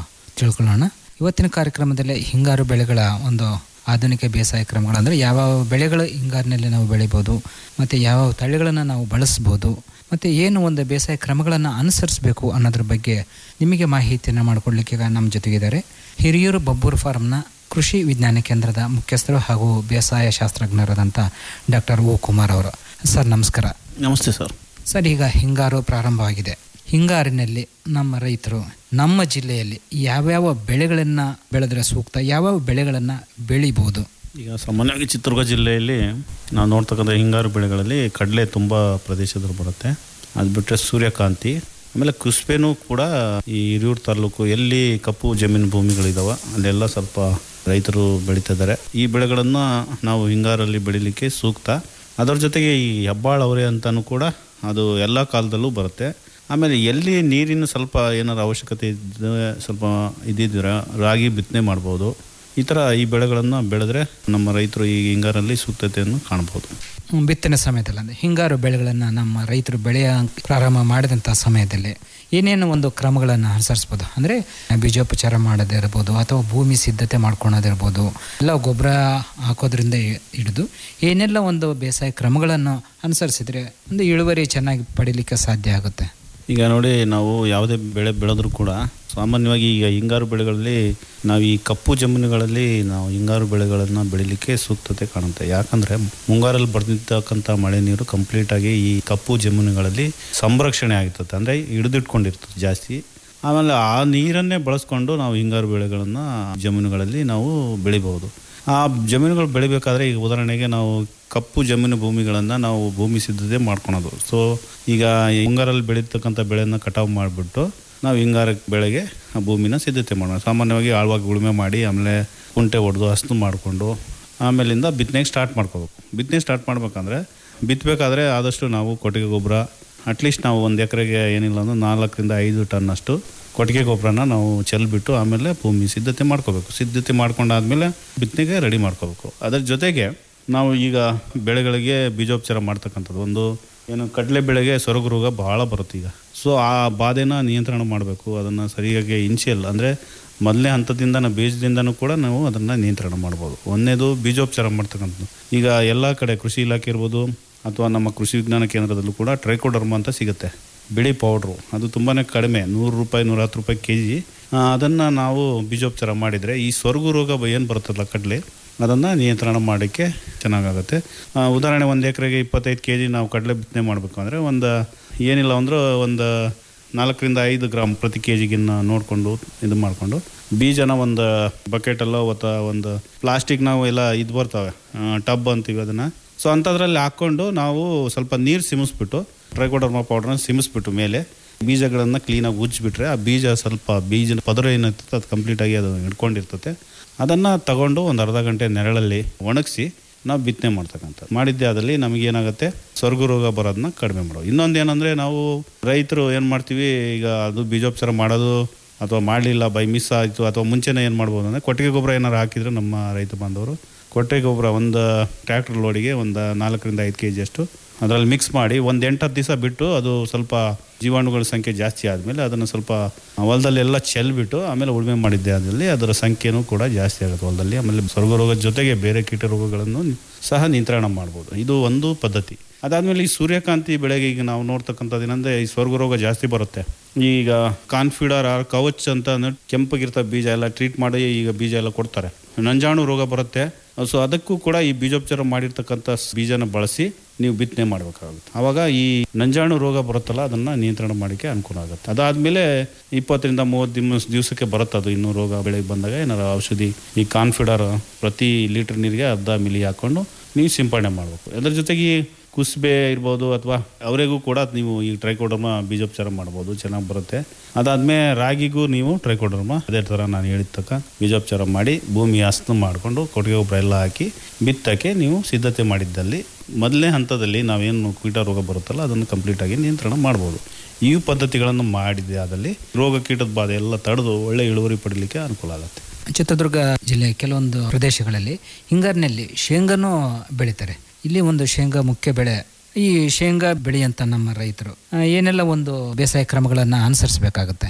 ತಿಳ್ಕೊಳ್ಳೋಣ ಇವತ್ತಿನ ಕಾರ್ಯಕ್ರಮದಲ್ಲಿ ಹಿಂಗಾರು ಬೆಳೆಗಳ ಒಂದು ಆಧುನಿಕ ಬೇಸಾಯ ಕ್ರಮಗಳು ಅಂದರೆ ಯಾವ ಬೆಳೆಗಳು ಹಿಂಗಾರಿನಲ್ಲಿ ನಾವು ಬೆಳಿಬೋದು ಮತ್ತು ಯಾವ ತಳಿಗಳನ್ನು ನಾವು ಬಳಸ್ಬೋದು ಮತ್ತು ಏನು ಒಂದು ಬೇಸಾಯ ಕ್ರಮಗಳನ್ನು ಅನುಸರಿಸಬೇಕು ಅನ್ನೋದ್ರ ಬಗ್ಗೆ ನಿಮಗೆ ಮಾಹಿತಿಯನ್ನು ಮಾಡಿಕೊಡ್ಲಿಕ್ಕೆ ಈಗ ನಮ್ಮ ಜೊತೆಗಿದ್ದಾರೆ ಹಿರಿಯೂರು ಬಬ್ಬೂರು ಫಾರ್ಮ್ನ ಕೃಷಿ ವಿಜ್ಞಾನ ಕೇಂದ್ರದ ಮುಖ್ಯಸ್ಥರು ಹಾಗೂ ಬೇಸಾಯ ಶಾಸ್ತ್ರಜ್ಞರಾದಂಥ ಡಾಕ್ಟರ್ ಓ ಕುಮಾರ್ ಅವರು ಸರ್ ನಮಸ್ಕಾರ ನಮಸ್ತೆ ಸರ್ ಸರ್ ಈಗ ಹಿಂಗಾರು ಪ್ರಾರಂಭವಾಗಿದೆ ಹಿಂಗಾರಿನಲ್ಲಿ ನಮ್ಮ ರೈತರು ನಮ್ಮ ಜಿಲ್ಲೆಯಲ್ಲಿ ಯಾವ್ಯಾವ ಬೆಳೆಗಳನ್ನು ಬೆಳೆದ್ರೆ ಸೂಕ್ತ ಯಾವ್ಯಾವ ಬೆಳೆಗಳನ್ನು ಬೆಳಿಬೋದು ಈಗ ಸಾಮಾನ್ಯವಾಗಿ ಚಿತ್ರದುರ್ಗ ಜಿಲ್ಲೆಯಲ್ಲಿ ನಾವು ನೋಡ್ತಕ್ಕಂಥ ಹಿಂಗಾರು ಬೆಳೆಗಳಲ್ಲಿ ಕಡಲೆ ತುಂಬ ಪ್ರದೇಶದಲ್ಲಿ ಬರುತ್ತೆ ಅದು ಬಿಟ್ಟರೆ ಸೂರ್ಯಕಾಂತಿ ಆಮೇಲೆ ಕುಸ್ಬೆನೂ ಕೂಡ ಈ ಹಿರಿಯೂರು ತಾಲೂಕು ಎಲ್ಲಿ ಕಪ್ಪು ಜಮೀನು ಭೂಮಿಗಳಿದಾವೆ ಅಲ್ಲೆಲ್ಲ ಸ್ವಲ್ಪ ರೈತರು ಬೆಳೀತಿದ್ದಾರೆ ಈ ಬೆಳೆಗಳನ್ನು ನಾವು ಹಿಂಗಾರಲ್ಲಿ ಬೆಳಿಲಿಕ್ಕೆ ಸೂಕ್ತ ಅದರ ಜೊತೆಗೆ ಈ ಹೆಬ್ಬಾಳ ಅವರೆ ಅಂತಲೂ ಕೂಡ ಅದು ಎಲ್ಲ ಕಾಲದಲ್ಲೂ ಬರುತ್ತೆ ಆಮೇಲೆ ಎಲ್ಲಿ ನೀರಿನ ಸ್ವಲ್ಪ ಏನಾರು ಅವಶ್ಯಕತೆ ಇದ್ದರೆ ಸ್ವಲ್ಪ ಇದ್ದಿದ್ರೆ ರಾಗಿ ಬಿತ್ತನೆ ಮಾಡ್ಬೋದು ಈ ಥರ ಈ ಬೆಳೆಗಳನ್ನು ಬೆಳೆದ್ರೆ ನಮ್ಮ ರೈತರು ಈ ಹಿಂಗಾರಲ್ಲಿ ಸೂಕ್ತತೆಯನ್ನು ಕಾಣ್ಬೋದು ಹ್ಮ್, ಬಿತ್ತನೆ ಸಮಯದಲ್ಲಿ ಅಂದರೆ ಹಿಂಗಾರು ಬೆಳೆಗಳನ್ನು ನಮ್ಮ ರೈತರು ಬೆಳೆಯ ಪ್ರಾರಂಭ ಮಾಡಿದಂಥ ಸಮಯದಲ್ಲಿ ಏನೇನು ಒಂದು ಕ್ರಮಗಳನ್ನು ಅನುಸರಿಸ್ಬೋದು ಅಂದರೆ ಬೀಜೋಪಚಾರ ಮಾಡೋದಿರ್ಬೋದು ಅಥವಾ ಭೂಮಿ ಸಿದ್ಧತೆ ಮಾಡ್ಕೊಳೋದಿರ್ಬೋದು ಎಲ್ಲ ಗೊಬ್ಬರ ಹಾಕೋದ್ರಿಂದ ಹಿ- ಹಿಡಿದು ಏನೆಲ್ಲ ಒಂದು ಬೇಸಾಯ ಕ್ರಮಗಳನ್ನು ಅನುಸರಿಸಿದ್ರೆ ಒಂದು ಇಳುವರಿ ಚೆನ್ನಾಗಿ ಪಡಿಲಿಕ್ಕೆ ಸಾಧ್ಯ ಆಗುತ್ತೆ ಈಗ ನೋಡಿ ನಾವು ಯಾವುದೇ ಬೆಳೆ ಬೆಳೆದ್ರೂ ಕೂಡ ಸಾಮಾನ್ಯವಾಗಿ ಈಗ ಹಿಂಗಾರು ಬೆಳೆಗಳಲ್ಲಿ ನಾವು ಈ ಕಪ್ಪು ಜಮೀನುಗಳಲ್ಲಿ ನಾವು ಹಿಂಗಾರು ಬೆಳೆಗಳನ್ನು ಬೆಳಿಲಿಕ್ಕೆ ಸೂಕ್ತತೆ ಕಾಣುತ್ತೆ ಯಾಕಂದರೆ ಮುಂಗಾರಲ್ಲಿ ಬರ್ದಿರ್ತಕ್ಕಂಥ ಮಳೆ ನೀರು ಕಂಪ್ಲೀಟಾಗಿ ಈ ಕಪ್ಪು ಜಮೀನುಗಳಲ್ಲಿ ಸಂರಕ್ಷಣೆ ಆಗಿರ್ತದೆ ಅಂದರೆ ಹಿಡಿದಿಟ್ಕೊಂಡಿರ್ತದೆ ಜಾಸ್ತಿ ಆಮೇಲೆ ಆ ನೀರನ್ನೇ ಬಳಸ್ಕೊಂಡು ನಾವು ಹಿಂಗಾರು ಬೆಳೆಗಳನ್ನು ಜಮೀನುಗಳಲ್ಲಿ ನಾವು ಬೆಳಿಬಹುದು ಆ ಜಮೀನುಗಳು ಬೆಳಿಬೇಕಾದ್ರೆ ಈಗ ಉದಾಹರಣೆಗೆ ನಾವು ಕಪ್ಪು ಜಮೀನು ಭೂಮಿಗಳನ್ನು ನಾವು ಭೂಮಿ ಸಿದ್ಧತೆ ಮಾಡ್ಕೊಳೋದು ಸೊ ಈಗ ಹಿಂಗಾರಲ್ಲಿ ಬೆಳೀತಕ್ಕಂಥ ಬೆಳೆಯನ್ನು ಕಟಾವು ಮಾಡಿಬಿಟ್ಟು ನಾವು ಹಿಂಗಾರ ಬೆಳೆಗೆ ಆ ಭೂಮಿನ ಸಿದ್ಧತೆ ಮಾಡೋಣ ಸಾಮಾನ್ಯವಾಗಿ ಆಳವಾಗಿ ಉಳುಮೆ ಮಾಡಿ ಆಮೇಲೆ ಕುಂಟೆ ಹೊಡೆದು ಹಸ್ತು ಮಾಡಿಕೊಂಡು ಆಮೇಲಿಂದ ಬಿತ್ತನೆಗೆ ಸ್ಟಾರ್ಟ್ ಮಾಡ್ಕೋಬೇಕು ಬಿತ್ತನೆ ಸ್ಟಾರ್ಟ್ ಮಾಡ್ಬೇಕಂದ್ರೆ ಬಿತ್ತಬೇಕಾದ್ರೆ ಆದಷ್ಟು ನಾವು ಕೊಟ್ಟಿಗೆ ಗೊಬ್ಬರ ಅಟ್ಲೀಸ್ಟ್ ನಾವು ಒಂದು ಎಕರೆಗೆ ಏನಿಲ್ಲ ಅಂದ್ರೆ ನಾಲ್ಕರಿಂದ ಐದು ಟನ್ ಅಷ್ಟು ಕೊಟ್ಟಿಗೆ ಗೊಬ್ಬರನ ನಾವು ಚೆಲ್ಬಿಟ್ಟು ಆಮೇಲೆ ಭೂಮಿ ಸಿದ್ಧತೆ ಮಾಡ್ಕೋಬೇಕು ಸಿದ್ಧತೆ ಮಾಡ್ಕೊಂಡಾದ್ಮೇಲೆ ಬಿತ್ತನೆಗೆ ರೆಡಿ ಮಾಡ್ಕೋಬೇಕು ಅದರ ಜೊತೆಗೆ ನಾವು ಈಗ ಬೆಳೆಗಳಿಗೆ ಬೀಜೋಪಚಾರ ಮಾಡ್ತಕ್ಕಂಥದ್ದು ಒಂದು ಏನು ಕಡಲೆ ಬೆಳೆಗೆ ಸೊರಗು ರೋಗ ಭಾಳ ಬರುತ್ತೆ ಈಗ ಸೊ ಆ ಬಾಧೆನ ನಿಯಂತ್ರಣ ಮಾಡಬೇಕು ಅದನ್ನು ಸರಿಯಾಗಿ ಇನ್ಶಿಯಲ್ ಅಂದರೆ ಮೊದಲನೇ ಹಂತದಿಂದ ನಾವು ಬೀಜದಿಂದನೂ ಕೂಡ ನಾವು ಅದನ್ನು ನಿಯಂತ್ರಣ ಮಾಡ್ಬೋದು ಒಂದನೇದು ಬೀಜೋಪಚಾರ ಮಾಡ್ತಕ್ಕಂಥದ್ದು ಈಗ ಎಲ್ಲ ಕಡೆ ಕೃಷಿ ಇಲಾಖೆ ಇರ್ಬೋದು ಅಥವಾ ನಮ್ಮ ಕೃಷಿ ವಿಜ್ಞಾನ ಕೇಂದ್ರದಲ್ಲೂ ಕೂಡ ಟ್ರೈಕೋಡರ್ಮ ಅಂತ ಸಿಗುತ್ತೆ ಬಿಳಿ ಪೌಡ್ರು ಅದು ತುಂಬಾ ಕಡಿಮೆ ನೂರು ರೂಪಾಯಿ ನೂರ ಹತ್ತು ರೂಪಾಯಿ ಕೆ ಜಿ ಅದನ್ನು ನಾವು ಬೀಜೋಪಚಾರ ಮಾಡಿದರೆ ಈ ಸ್ವರ್ಗು ರೋಗ ಏನು ಬರುತ್ತಲ್ಲ ಕಡಲೆ ಅದನ್ನು ನಿಯಂತ್ರಣ ಮಾಡೋಕ್ಕೆ ಚೆನ್ನಾಗಾಗುತ್ತೆ ಆ, ಉದಾಹರಣೆ ಒಂದು ಎಕರೆಗೆ ಇಪ್ಪತ್ತೈದು ಕೆ ಜಿ ನಾವು ಕಡಲೆ ಬಿತ್ತನೆ ಮಾಡಬೇಕು ಅಂದರೆ ಒಂದು ಏನಿಲ್ಲ ಅಂದ್ರೆ ಒಂದು ನಾಲ್ಕರಿಂದ ಐದು ಗ್ರಾಮ್ ಪ್ರತಿ ಕೆ ಜಿಗಿನ್ನ ನೋಡಿಕೊಂಡು ಇದು ಮಾಡಿಕೊಂಡು ಬೀಜನ ಒಂದು ಬಕೆಟಲ್ಲೋ ಅಥವಾ ಒಂದು ಪ್ಲಾಸ್ಟಿಕ್ ನಾವು ಎಲ್ಲ ಇದು ಬರ್ತವೆ ಟಬ್ ಅಂತೀವಿ ಅದನ್ನು ಸೊ ಅಂಥದ್ರಲ್ಲಿ ಹಾಕ್ಕೊಂಡು ನಾವು ಸ್ವಲ್ಪ ನೀರು ಸಿಮಿಸ್ಬಿಟ್ಟು ಟ್ರೈಕೋಡರ್ಮಾ ಪೌಡ್ರನ್ನ ಸಿಮಿಸ್ಬಿಟ್ಟು ಮೇಲೆ ಬೀಜಗಳನ್ನು ಕ್ಲೀನಾಗಿ ಉಜ್ಜಿಬಿಟ್ರೆ ಆ ಬೀಜ ಸ್ವಲ್ಪ ಬೀಜದ ಪದರ ಏನಿರ್ತದೆ ಅದು ಕಂಪ್ಲೀಟಾಗಿ ಅದು ಹಿಡ್ಕೊಂಡಿರ್ತತೆ ಅದನ್ನು ತಗೊಂಡು ಒಂದು ಅರ್ಧ ಗಂಟೆ ನೆರಳಲ್ಲಿ ಒಣಗಿಸಿ ನಾವು ಬಿತ್ತನೆ ಮಾಡ್ತಕ್ಕಂಥ ಮಾಡಿದ್ದೆ ಅದಲ್ಲಿ ನಮಗೇನಾಗುತ್ತೆ ಸ್ವರ್ಗ ರೋಗ ಬರೋದನ್ನ ಕಡಿಮೆ ಮಾಡೋದು ಇನ್ನೊಂದು ಏನಂದರೆ ನಾವು ರೈತರು ಏನು ಮಾಡ್ತೀವಿ ಈಗ ಅದು ಬೀಜೋಪಚಾರ ಮಾಡೋದು ಅಥವಾ ಮಾಡಲಿಲ್ಲ ಬೈ ಮಿಸ್ ಆಯಿತು ಅಥವಾ ಮುಂಚೆನೇ ಏನು ಮಾಡ್ಬೋದು ಅಂದರೆ ಕೊಟ್ಟಿಗೆ ಗೊಬ್ಬರ ಏನಾರು ಹಾಕಿದ್ರೆ ನಮ್ಮ ರೈತ ಬಾಂಧವರು ಕೊಟ್ಟಿಗೆ ಗೊಬ್ಬರ ಒಂದು ಟ್ರ್ಯಾಕ್ಟರ್ ಲೋಡಿಗೆ ಒಂದು ನಾಲ್ಕರಿಂದ ಐದು ಕೆ ಜಿಯಷ್ಟು ಅದರಲ್ಲಿ ಮಿಕ್ಸ್ ಮಾಡಿ ಒಂದು ಎಂಟತ್ತು ದಿವಸ ಬಿಟ್ಟು ಅದು ಸ್ವಲ್ಪ ಜೀವಾಣುಗಳ ಸಂಖ್ಯೆ ಜಾಸ್ತಿ ಆದಮೇಲೆ ಅದನ್ನು ಸ್ವಲ್ಪ ಹೊಲದಲ್ಲೆಲ್ಲ ಚೆಲ್ಬಿಟ್ಟು ಆಮೇಲೆ ಉಳುಮೆ ಮಾಡಿದ್ದೆ ಅದರಲ್ಲಿ ಅದರ ಸಂಖ್ಯೆನೂ ಕೂಡ ಜಾಸ್ತಿ ಆಗುತ್ತೆ ಹೊಲದಲ್ಲಿ ಆಮೇಲೆ ಸ್ವರ್ಗ ರೋಗದ ಜೊತೆಗೆ ಬೇರೆ ಕೀಟ ರೋಗಗಳನ್ನು ಸಹ ನಿಯಂತ್ರಣ ಮಾಡ್ಬೋದು ಇದು ಒಂದು ಪದ್ಧತಿ ಅದಾದಮೇಲೆ ಈ ಸೂರ್ಯಕಾಂತಿ ಬೆಳೆಗೆ ಈಗ ನಾವು ನೋಡ್ತಕ್ಕಂಥದ್ದು ಏನಂದರೆ ಈ ಸ್ವರ್ಗ ರೋಗ ಜಾಸ್ತಿ ಬರುತ್ತೆ ಈಗ ಕಾನ್ಫಿಡರ್ ಆರ್ ಕವಚ್ ಅಂತ ಅಂದ್ರೆ ಕೆಂಪಗಿರ್ತವೆ ಬೀಜ ಎಲ್ಲ ಟ್ರೀಟ್ ಮಾಡಿ ಈಗ ಬೀಜ ಎಲ್ಲ ಕೊಡ್ತಾರೆ ನಂಜಾಣು ರೋಗ ಬರುತ್ತೆ ಸೊ ಅದಕ್ಕೂ ಕೂಡ ಈ ಬೀಜೋಪಚಾರ ಮಾಡಿರ್ತಕ್ಕಂಥ ಬೀಜನ ಬಳಸಿ ನೀವು ಬಿತ್ತನೆ ಮಾಡಬೇಕಾಗುತ್ತೆ ಆವಾಗ ಈ ನಂಜಾಣು ರೋಗ ಬರುತ್ತಲ್ಲ ಅದನ್ನು ನಿಯಂತ್ರಣ ಮಾಡೋಕ್ಕೆ ಅನುಕೂಲ ಆಗುತ್ತೆ ಅದಾದಮೇಲೆ ಇಪ್ಪತ್ತರಿಂದ ಮೂವತ್ತು ದಿವಸ ದಿವಸಕ್ಕೆ ಬರುತ್ತೆ ಅದು ಇನ್ನೂ ರೋಗ ಬೆಳೆಗೆ ಬಂದಾಗ ಏನಾರು ಔಷಧಿ ಈ ಕಾನ್ಫಿಡರ್ ಪ್ರತಿ ಲೀಟ್ರ್ ನೀರಿಗೆ ಅರ್ಧ ಮಿಲಿ ಹಾಕ್ಕೊಂಡು ನೀವು ಸಿಂಪಡಣೆ ಮಾಡಬೇಕು ಅದರ ಜೊತೆಗೆ ಈ ಕುಸ್ಬೆ ಇರ್ಬೋದು ಅಥವಾ ಅವರಿಗೂ ಕೂಡ ನೀವು ಈ ಟ್ರೈಕೋಡರ್ಮ ಬೀಜೋಪಚಾರ ಮಾಡ್ಬೋದು ಚೆನ್ನಾಗಿ ಬರುತ್ತೆ ಅದಾದ್ಮೇಲೆ ರಾಗಿಗೂ ನೀವು ಟ್ರೈಕೋಡರ್ಮ ಅದೇ ಥರ ನಾನು ಹೇಳಿದ ತಕ್ಕ ಬೀಜೋಪಚಾರ ಮಾಡಿ ಭೂಮಿ ಹಸ್ತು ಮಾಡಿಕೊಂಡು ಕೊಟ್ಟಿಗೆ ಗೊಬ್ಬರ ಎಲ್ಲ ಹಾಕಿ ಬಿತ್ತಕ್ಕೆ ನೀವು ಸಿದ್ಧತೆ ಮಾಡಿದ್ದಲ್ಲಿ ಮೊದಲನೇ ಹಂತದಲ್ಲಿ ನಾವೇನು ಕೀಟ ರೋಗ ಬರುತ್ತಲ್ಲ ಅದನ್ನು ಕಂಪ್ಲೀಟಾಗಿ ನಿಯಂತ್ರಣ ಮಾಡ್ಬೋದು ಈ ಪದ್ಧತಿಗಳನ್ನು ಮಾಡಿದೆ ಆದಲ್ಲಿ ರೋಗ ಕೀಟದ ಬಾಧೆ ಎಲ್ಲ ತಡೆದು ಒಳ್ಳೆ ಇಳುವರಿ ಪಡೀಲಿಕ್ಕೆ ಅನುಕೂಲ ಆಗುತ್ತೆ ಚಿತ್ರದುರ್ಗ ಜಿಲ್ಲೆಯ ಕೆಲವೊಂದು ಪ್ರದೇಶಗಳಲ್ಲಿ ಹಿಂಗಾರಿನಲ್ಲಿ ಶೇಂಗಾನೂ ಬೆಳೀತಾರೆ ಇಲ್ಲಿ ಒಂದು ಶೇಂಗಾ ಮುಖ್ಯ ಬೆಳೆ ಈ ಶೇಂಗಾ ಬೆಳೆಯಂತ ನಮ್ಮ ರೈತರು ಆ, ಏನೆಲ್ಲ ಒಂದು ಬೇಸಾಯ ಕ್ರಮಗಳನ್ನು ಅನುಸರಿಸಬೇಕಾಗುತ್ತೆ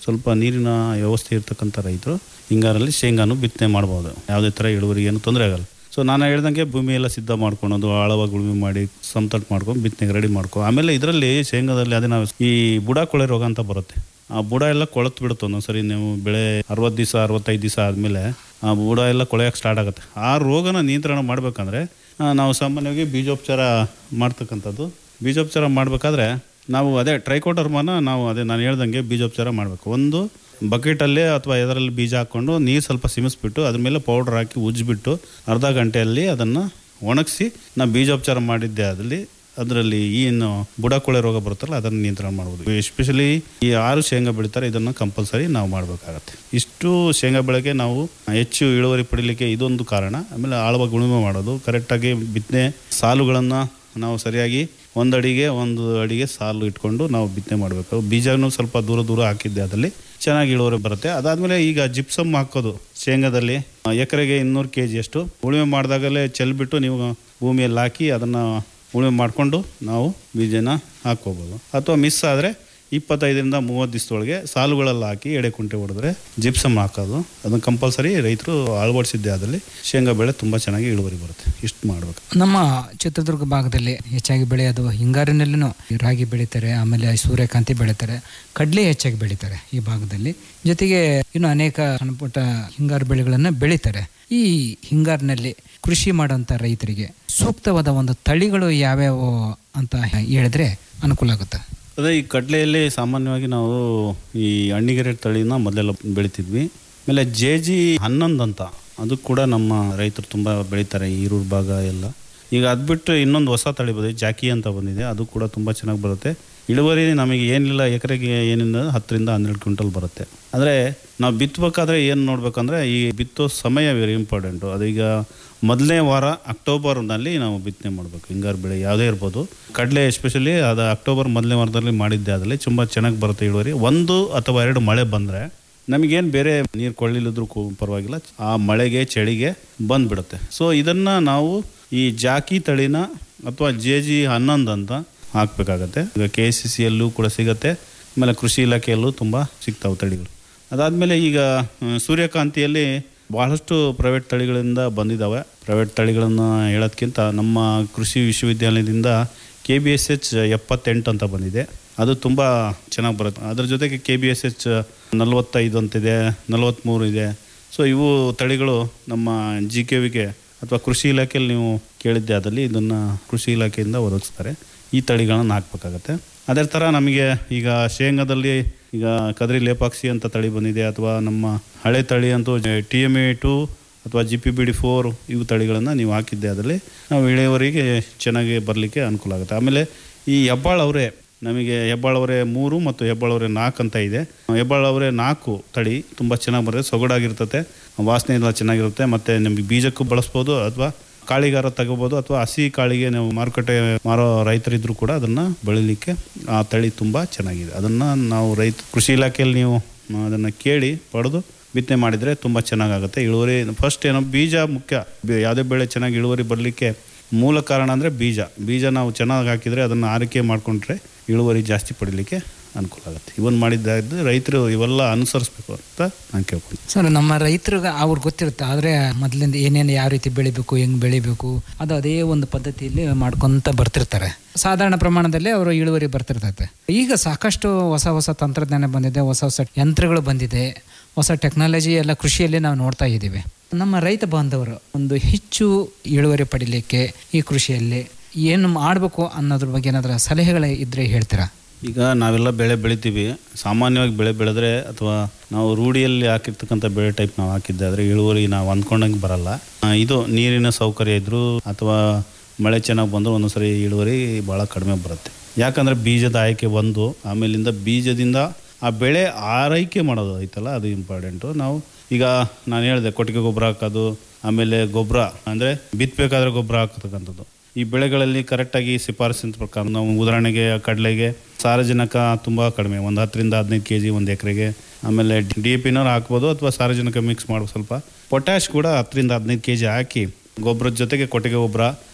ಸ್ವಲ್ಪ ನೀರಿನ ವ್ಯವಸ್ಥೆ ಇರ್ತಕ್ಕಂಥ ರೈತರು ಹಿಂಗಾರಲ್ಲಿ ಶೇಂಗಾನು ಬಿತ್ತನೆ ಮಾಡ್ಬೋದು ಯಾವುದೇ ಥರ ಇಳುವರಿ ಏನು ತೊಂದರೆ ಆಗಲ್ಲ ಸೊ ನಾನು ಹೇಳ್ದಂಗೆ ಭೂಮಿ ಎಲ್ಲ ಸಿದ್ಧ ಮಾಡ್ಕೊಳೋದು ಆಳವಾಗಿ ಉಳುಮೆ ಮಾಡಿ ಸಮತಟ್ಟು ಮಾಡ್ಕೊಂಡು ಬಿತ್ತನೆಗೆ ರೆಡಿ ಮಾಡ್ಕೊ ಆಮೇಲೆ ಇದರಲ್ಲಿ ಶೇಂಗಾದಲ್ಲಿ ಅದೇ ನಾವು ಈ ಬುಡ ಕೊಳೆ ರೋಗ ಅಂತ ಬರುತ್ತೆ ಆ ಬುಡ ಎಲ್ಲ ಕೊಳತು ಬಿಡುತ್ತೆ ಒಂದೊಂದ್ಸರಿ ನೀವು ಬೆಳೆ ಅರವತ್ತು ದಿವಸ ಅರವತ್ತೈದು ದಿವಸ ಆದಮೇಲೆ ಆ ಬುಡ ಎಲ್ಲ ಕೊಳೆಯೋಕ್ಕೆ ಸ್ಟಾರ್ಟ್ ಆಗುತ್ತೆ ಆ ರೋಗನ ನಿಯಂತ್ರಣ ಮಾಡಬೇಕಂದ್ರೆ ನಾವು ಸಾಮಾನ್ಯವಾಗಿ ಬೀಜೋಪಚಾರ ಮಾಡ್ತಕ್ಕಂಥದ್ದು ಬೀಜೋಪಚಾರ ಮಾಡಬೇಕಾದ್ರೆ ನಾವು ಅದೇ ಟ್ರೈಕೋಟರ್ಮನ ನಾವು ಅದೇ ನಾನು ಹೇಳ್ದಂಗೆ ಬೀಜೋಪಚಾರ ಮಾಡಬೇಕು ಒಂದು ಬಕೆಟಲ್ಲೇ ಅಥವಾ ಎದರಲ್ಲಿ ಬೀಜ ಹಾಕ್ಕೊಂಡು ನೀರು ಸ್ವಲ್ಪ ಸಿಮಿಸ್ಬಿಟ್ಟು ಅದ್ರ ಮೇಲೆ ಪೌಡ್ರ್ ಹಾಕಿ ಉಜ್ಜಿಬಿಟ್ಟು ಅರ್ಧ ಗಂಟೆಯಲ್ಲಿ ಅದನ್ನು ಒಣಗಿಸಿ ನಾವು ಬೀಜೋಪಚಾರ ಮಾಡಿದ್ದೆ ಅದರಲ್ಲಿ ಅದರಲ್ಲಿ ಏನು ಬುಡಕೊಳೆ ರೋಗ ಬರುತ್ತಲ್ಲ ಅದನ್ನು ನಿಯಂತ್ರಣ ಮಾಡ್ಬೋದು ಎಸ್ಪೆಷಲಿ ಈ ಆರು ಶೇಂಗಾ ಬೆಳಿತಾರೆ ಇದನ್ನು ಕಂಪಲ್ಸರಿ ನಾವು ಮಾಡಬೇಕಾಗತ್ತೆ ಇಷ್ಟು ಶೇಂಗಾ ಬೆಳೆಗೆ ನಾವು ಹೆಚ್ಚು ಇಳುವರಿ ಪಡಿಲಿಕ್ಕೆ ಇದೊಂದು ಕಾರಣ ಆಮೇಲೆ ಆಳವಾಗಿ ಉಳುಮೆ ಮಾಡೋದು ಕರೆಕ್ಟಾಗಿ ಬಿತ್ತನೆ ಸಾಲುಗಳನ್ನು ನಾವು ಸರಿಯಾಗಿ ಒಂದು ಅಡಿಗೆ ಒಂದು ಅಡಿಗೆ ಸಾಲು ಇಟ್ಕೊಂಡು ನಾವು ಬಿತ್ತನೆ ಮಾಡಬೇಕು ಬೀಜನೂ ಸ್ವಲ್ಪ ದೂರ ದೂರ ಹಾಕಿದ್ದೆ ಅದರಲ್ಲಿ ಚೆನ್ನಾಗಿ ಇಳುವರಿ ಬರುತ್ತೆ ಅದಾದಮೇಲೆ ಈಗ ಜಿಪ್ಸಮ್ ಹಾಕೋದು ಶೇಂಗಾದಲ್ಲಿ ಆ, ಎಕರೆಗೆ ಇನ್ನೂರು ಕೆ ಜಿಯಷ್ಟು ಉಳುಮೆ ಮಾಡಿದಾಗಲೇ ಚೆಲ್ಬಿಟ್ಟು ನೀವು ಭೂಮಿಯಲ್ಲಿ ಹಾಕಿ ಅದನ್ನು ಉಳುಮೆ ಮಾಡಿಕೊಂಡು ನಾವು ಬೀಜನ ಹಾಕ್ಕೋಬೋದು ಅಥವಾ ಮಿಸ್ ಆದರೆ ಇಪ್ಪತ್ತೈದರಿಂದ ಮೂವತ್ತು ದಿವಸದೊಳಗೆ ಸಾಲುಗಳಲ್ಲಿ ಹಾಕಿ ಎಡೆ ಕುಂಟೆ ಹೊಡೆದ್ರೆ ಜಿಪ್ಸಮ್ ಹಾಕೋದು ಅದನ್ನು ಕಂಪಲ್ಸರಿ ರೈತರು ಅಳವಡಿಸಿದ್ದೆ ಅದರಲ್ಲಿ ಶೇಂಗಾ ಬೆಳೆ ತುಂಬ ಚೆನ್ನಾಗಿ ಇಳುವರಿ ಬರುತ್ತೆ ಇಷ್ಟು ಮಾಡಬೇಕು ನಮ್ಮ ಚಿತ್ರದುರ್ಗ ಭಾಗದಲ್ಲಿ ಹೆಚ್ಚಾಗಿ ಬೆಳೆಯೋದು ಹಿಂಗಾರಿನಲ್ಲಿನೂ ರಾಗಿ ಬೆಳೀತಾರೆ ಆಮೇಲೆ ಸೂರ್ಯಕಾಂತಿ ಬೆಳೀತಾರೆ ಕಡಲೆ ಹೆಚ್ಚಾಗಿ ಬೆಳೀತಾರೆ ಈ ಭಾಗದಲ್ಲಿ ಜೊತೆಗೆ ಇನ್ನು ಅನೇಕ ಸಣ್ಣ ಪುಟ್ಟ ಹಿಂಗಾರು ಬೆಳೆಗಳನ್ನು ಬೆಳೀತಾರೆ ಈ ಹಿಂಗಾರಿನಲ್ಲಿ ಕೃಷಿ ಮಾಡುವಂಥ ರೈತರಿಗೆ ಸೂಕ್ತವಾದ ಒಂದು ತಳಿಗಳು ಯಾವ್ಯಾವು ಅಂತ ಹೇಳಿದ್ರೆ ಅನುಕೂಲ ಆಗುತ್ತೆ ಅದೇ ಈ ಕಡಲೆಯಲ್ಲಿ ಸಾಮಾನ್ಯವಾಗಿ ನಾವು ಈ ಅಣ್ಣಿಗೆರೆ ತಳಿನ ಮೊದಲೆಲ್ಲ ಬೆಳಿತಿದ್ವಿ ಆಮೇಲೆ ಜೆ ಜಿ ಹನ್ನೊಂದು ಅಂತ ಅದು ಕೂಡ ನಮ್ಮ ರೈತರು ತುಂಬ ಬೆಳೀತಾರೆ ಈ ಈರೂರು ಭಾಗ ಎಲ್ಲ ಈಗ ಅದು ಬಿಟ್ಟು ಇನ್ನೊಂದು ಹೊಸ ತಳಿ ಬಂದಿದೆ ಜಾಕಿ ಅಂತ ಬಂದಿದೆ ಅದು ಕೂಡ ತುಂಬ ಚೆನ್ನಾಗಿ ಬರುತ್ತೆ ಇಳುವರಿ ನಮಗೆ ಏನಿಲ್ಲ ಎಕರೆಗೆ ಏನಿಲ್ಲ ಹತ್ತರಿಂದ ಹನ್ನೆರಡು ಕ್ವಿಂಟಲ್ ಬರುತ್ತೆ ಆದರೆ ನಾವು ಬಿತ್ತಬೇಕಾದ್ರೆ ಏನು ನೋಡ್ಬೇಕಂದ್ರೆ ಈ ಬಿತ್ತೋ ಸಮಯ ವೆರಿ ಇಂಪಾರ್ಟೆಂಟು ಅದೀಗ ಮೊದಲನೇ ವಾರ ಅಕ್ಟೋಬರ್ನಲ್ಲಿ ನಾವು ಬಿತ್ತನೆ ಮಾಡಬೇಕು ಹಿಂಗಾರು ಬೆಳೆ ಯಾವುದೇ ಇರ್ಬೋದು ಕಡಲೆ ಎಸ್ಪೆಷಲಿ ಅದು ಅಕ್ಟೋಬರ್ ಮೊದಲನೇ ವಾರದಲ್ಲಿ ಮಾಡಿದ್ದೆ ಅದರಲ್ಲಿ ತುಂಬ ಚೆನ್ನಾಗಿ ಬರುತ್ತೆ ಇಳುವರಿ ಒಂದು ಅಥವಾ ಎರಡು ಮಳೆ ಬಂದರೆ ನಮಗೇನು ಬೇರೆ ನೀರು ಕೊಳ್ಳಿಲ್ಲದ್ರೂ ಕೂ ಪರವಾಗಿಲ್ಲ ಆ ಮಳೆಗೆ ಚಳಿಗೆ ಬಂದ್ಬಿಡುತ್ತೆ ಸೊ ಇದನ್ನು ನಾವು ಈ ಜಾಕಿ ತಳಿನ ಅಥವಾ ಜೆ ಜಿ ಹನ್ನೊಂದು ಅಂತ ಹಾಕಬೇಕಾಗತ್ತೆ ಈಗ ಕೆ ಸಿ ಸಿಯಲ್ಲೂ ಕೂಡ ಸಿಗುತ್ತೆ ಆಮೇಲೆ ಕೃಷಿ ಇಲಾಖೆಯಲ್ಲೂ ತುಂಬ ಸಿಗ್ತಾವೆ ತಳಿಗಳು ಅದಾದಮೇಲೆ ಈಗ ಆ, ಸೂರ್ಯಕಾಂತಿಯಲ್ಲಿ ಬಹಳಷ್ಟು ಪ್ರೈವೇಟ್ ತಳಿಗಳಿಂದ ಬಂದಿದ್ದಾವೆ ಪ್ರೈವೇಟ್ ತಳಿಗಳನ್ನು ಹೇಳೋದ್ಕಿಂತ ನಮ್ಮ ಕೃಷಿ ವಿಶ್ವವಿದ್ಯಾಲಯದಿಂದ ಕೆ ಬಿ ಎಸ್ ಎಚ್ ಎಪ್ಪತ್ತೆಂಟು ಅಂತ ಬಂದಿದೆ ಅದು ತುಂಬ ಚೆನ್ನಾಗಿ ಬರುತ್ತೆ ಅದ್ರ ಜೊತೆಗೆ ಕೆ ಬಿ ಎಸ್ ಎಚ್ ನಲವತ್ತೈದು ಅಂತಿದೆ ನಲವತ್ತ್ಮೂರು ಇದೆ ಸೊ ಇವು ತಳಿಗಳು ನಮ್ಮ ಜಿ ಕೆ ವಿಗೆ ಅಥವಾ ಕೃಷಿ ಇಲಾಖೆಯಲ್ಲಿ ನೀವು ಕೇಳಿದ್ದೆ ಅದಲ್ಲಿ ಇದನ್ನು ಕೃಷಿ ಇಲಾಖೆಯಿಂದ ಒದಗಿಸ್ತಾರೆ ಈ ತಳಿಗಳನ್ನು ಹಾಕ್ಬೇಕಾಗತ್ತೆ ಅದೇ ಥರ ನಮಗೆ ಈಗ ಶೇಂಗಾದಲ್ಲಿ ಈಗ ಕದ್ರಿ ಲೇಪಾಕ್ಷಿ ಅಂತ ತಳಿ ಬಂದಿದೆ ಅಥವಾ ನಮ್ಮ ಹಳೆ ತಳಿ ಅಂತೂ ಟಿ ಎಮ್ ಎ ಟು ಅಥವಾ G P B D four ಇವು ತಳಿಗಳನ್ನು ನೀವು ಹಾಕಿದ್ದೆ ಅದರಲ್ಲಿ ನಾವು ಇಳೆಯವರಿಗೆ ಚೆನ್ನಾಗಿ ಬರಲಿಕ್ಕೆ ಅನುಕೂಲ ಆಗುತ್ತೆ ಆಮೇಲೆ ಈ ಹೆಬ್ಬಾಳ್ ಅವರೇ ನಮಗೆ ಹೆಬ್ಬಾಳ್ ಅವರೇ ಮೂರು ಮತ್ತು ಹೆಬ್ಬಾಳ್ ಅವರೇ ನಾಲ್ಕು ಅಂತ ಇದೆ ಹೆಬ್ಬಾಳ್ ಅವರೇ ನಾಲ್ಕು ತಳಿ ತುಂಬ ಚೆನ್ನಾಗಿ ಬರುತ್ತೆ ಸೊಗಡಾಗಿರ್ತತೆ ವಾಸನೆ ಎಲ್ಲ ಚೆನ್ನಾಗಿರುತ್ತೆ ಮತ್ತು ನಮಗೆ ಬೀಜಕ್ಕೂ ಬಳಸ್ಬೋದು ಅಥವಾ ಕಾಳಿಗಾರ ತಗೋಬೋದು ಅಥವಾ ಹಸಿ ಕಾಳಿಗೆ ನಾವು ಮಾರುಕಟ್ಟೆ ಮಾರೋ ರೈತರಿದ್ದರೂ ಕೂಡ ಅದನ್ನು ಬೆಳಿಲಿಕ್ಕೆ ಆ ತಳಿ ತುಂಬ ಚೆನ್ನಾಗಿದೆ ಅದನ್ನು ನಾವು ರೈತ ಕೃಷಿ ಇಲಾಖೆಯಲ್ಲಿ ನೀವು ಅದನ್ನು ಕೇಳಿ ಪಡೆದು ಬಿತ್ತನೆ ಮಾಡಿದರೆ ತುಂಬ ಚೆನ್ನಾಗಾಗುತ್ತೆ ಇಳುವರಿ ಫಸ್ಟ್ ಏನೋ ಬೀಜ ಮುಖ್ಯ ಬೆ- ಯಾವುದೇ ಬೆಳೆ ಚೆನ್ನಾಗಿ ಇಳುವರಿ ಬರಲಿಕ್ಕೆ ಮೂಲ ಕಾರಣ ಅಂದರೆ ಬೀಜ ಬೀಜ ನಾವು ಚೆನ್ನಾಗಿ ಹಾಕಿದರೆ ಅದನ್ನು ಆರೈಕೆ ಮಾಡಿಕೊಂಡ್ರೆ ಇಳುವರಿ ಜಾಸ್ತಿ ಪಡೀಲಿಕ್ಕೆ ಅನುಕೂಲ ಆಗುತ್ತೆ ಇವನ್ ಮಾಡಿದ್ದಾದ್ದು ರೈತರು ಇವೆಲ್ಲ ಅನುಸರಿಸ್ಬೇಕು ಅಂತ ನಾನು ಕೇಳ್ಕೊಂಡು ಸರ್ ನಮ್ಮ ರೈತರಿಗೆ ಅವ್ರಿಗೆ ಗೊತ್ತಿರುತ್ತೆ ಆದರೆ ಮೊದಲಿಂದ ಏನೇನು ಯಾವ ರೀತಿ ಬೆಳಿಬೇಕು ಹೆಂಗೆ ಬೆಳಿಬೇಕು ಅದು ಅದೇ ಒಂದು ಪದ್ಧತಿಯಲ್ಲಿ ಮಾಡ್ಕೊತ ಬರ್ತಿರ್ತಾರೆ ಸಾಧಾರಣ ಪ್ರಮಾಣದಲ್ಲಿ ಅವರು ಇಳುವರಿ ಬರ್ತಿರ್ತೈತೆ ಈಗ ಸಾಕಷ್ಟು ಹೊಸ ಹೊಸ ತಂತ್ರಜ್ಞಾನ ಬಂದಿದೆ ಹೊಸ ಹೊಸ ಯಂತ್ರಗಳು ಬಂದಿದೆ ಹೊಸ ಟೆಕ್ನಾಲಜಿ ಎಲ್ಲ ಕೃಷಿಯಲ್ಲಿ ನಾವು ನೋಡ್ತಾ ಇದ್ದೀವಿ ನಮ್ಮ ರೈತ ಬಾಂಧವರು ಒಂದು ಹೆಚ್ಚು ಇಳುವರಿ ಪಡಿಲಿಕ್ಕೆ ಈ ಕೃಷಿಯಲ್ಲಿ ಏನು ಮಾಡಬೇಕು ಅನ್ನೋದ್ರ ಬಗ್ಗೆ ಏನಾದರೂ ಸಲಹೆಗಳು ಇದ್ರೆ ಹೇಳ್ತೀರಾ ಈಗ ನಾವೆಲ್ಲ ಬೆಳೆ ಬೆಳಿತೀವಿ ಸಾಮಾನ್ಯವಾಗಿ ಬೆಳೆ ಬೆಳೆದ್ರೆ ಅಥವಾ ನಾವು ರೂಢಿಯಲ್ಲಿ ಹಾಕಿರ್ತಕ್ಕಂಥ ಬೆಳೆ ಟೈಪ್ ನಾವು ಹಾಕಿದ್ದೆ ಆದರೆ ಇಳುವರಿ ನಾವು ಅಂದ್ಕೊಂಡಂಗೆ ಬರಲ್ಲ ಆ, ಇದು ನೀರಿನ ಸೌಕರ್ಯ ಇದ್ದರೂ ಅಥವಾ ಮಳೆ ಚೆನ್ನಾಗಿ ಬಂದರೂ ಒಂದೊಂದ್ಸರಿ ಇಳುವರಿ ಭಾಳ ಕಡಿಮೆ ಬರುತ್ತೆ ಯಾಕಂದರೆ ಬೀಜದ ಆಯ್ಕೆ ಒಂದು ಆಮೇಲಿಂದ ಬೀಜದಿಂದ ಆ ಬೆಳೆ ಆರೈಕೆ ಮಾಡೋದು ಐತಲ್ಲ ಅದು ಇಂಪಾರ್ಟೆಂಟು ನಾವು ಈಗ ನಾನು ಹೇಳಿದೆ ಕೊಟ್ಟಿಗೆ ಗೊಬ್ಬರ ಹಾಕೋದು ಆಮೇಲೆ ಗೊಬ್ಬರ ಅಂದರೆ ಬಿತ್ತಬೇಕಾದ್ರೆ ಗೊಬ್ಬರ ಹಾಕತಕ್ಕಂಥದ್ದು ಈ ಬೆಳೆಗಳಲ್ಲಿ ಕರೆಕ್ಟಾಗಿ ಶಿಫಾರಸಿನ ಪ್ರಕಾರ ನಾವು ಉದಾಹರಣೆಗೆ ಕಡಲೆಗೆ ಸಾರಜನಕ ತುಂಬ ಕಡಿಮೆ ಒಂದು ಹತ್ತರಿಂದ ಹದಿನೈದು ಕೆ ಜಿ ಒಂದು ಎಕರೆಗೆ ಆಮೇಲೆ ಡಿ ಎ ಪಿನವ್ರು ಹಾಕ್ಬೋದು ಅಥವಾ ಸಾರಜನಕ ಮಿಕ್ಸ್ ಮಾಡೋ ಸ್ವಲ್ಪ ಪೊಟ್ಯಾಶ್ ಕೂಡ ಹತ್ತರಿಂದ ಹದಿನೈದು ಕೆ ಜಿ ಹಾಕಿ ಗೊಬ್ಬರದ ಜೊತೆಗೆ ಕೊಟ್ಟಿಗೆ ಗೊಬ್ಬರ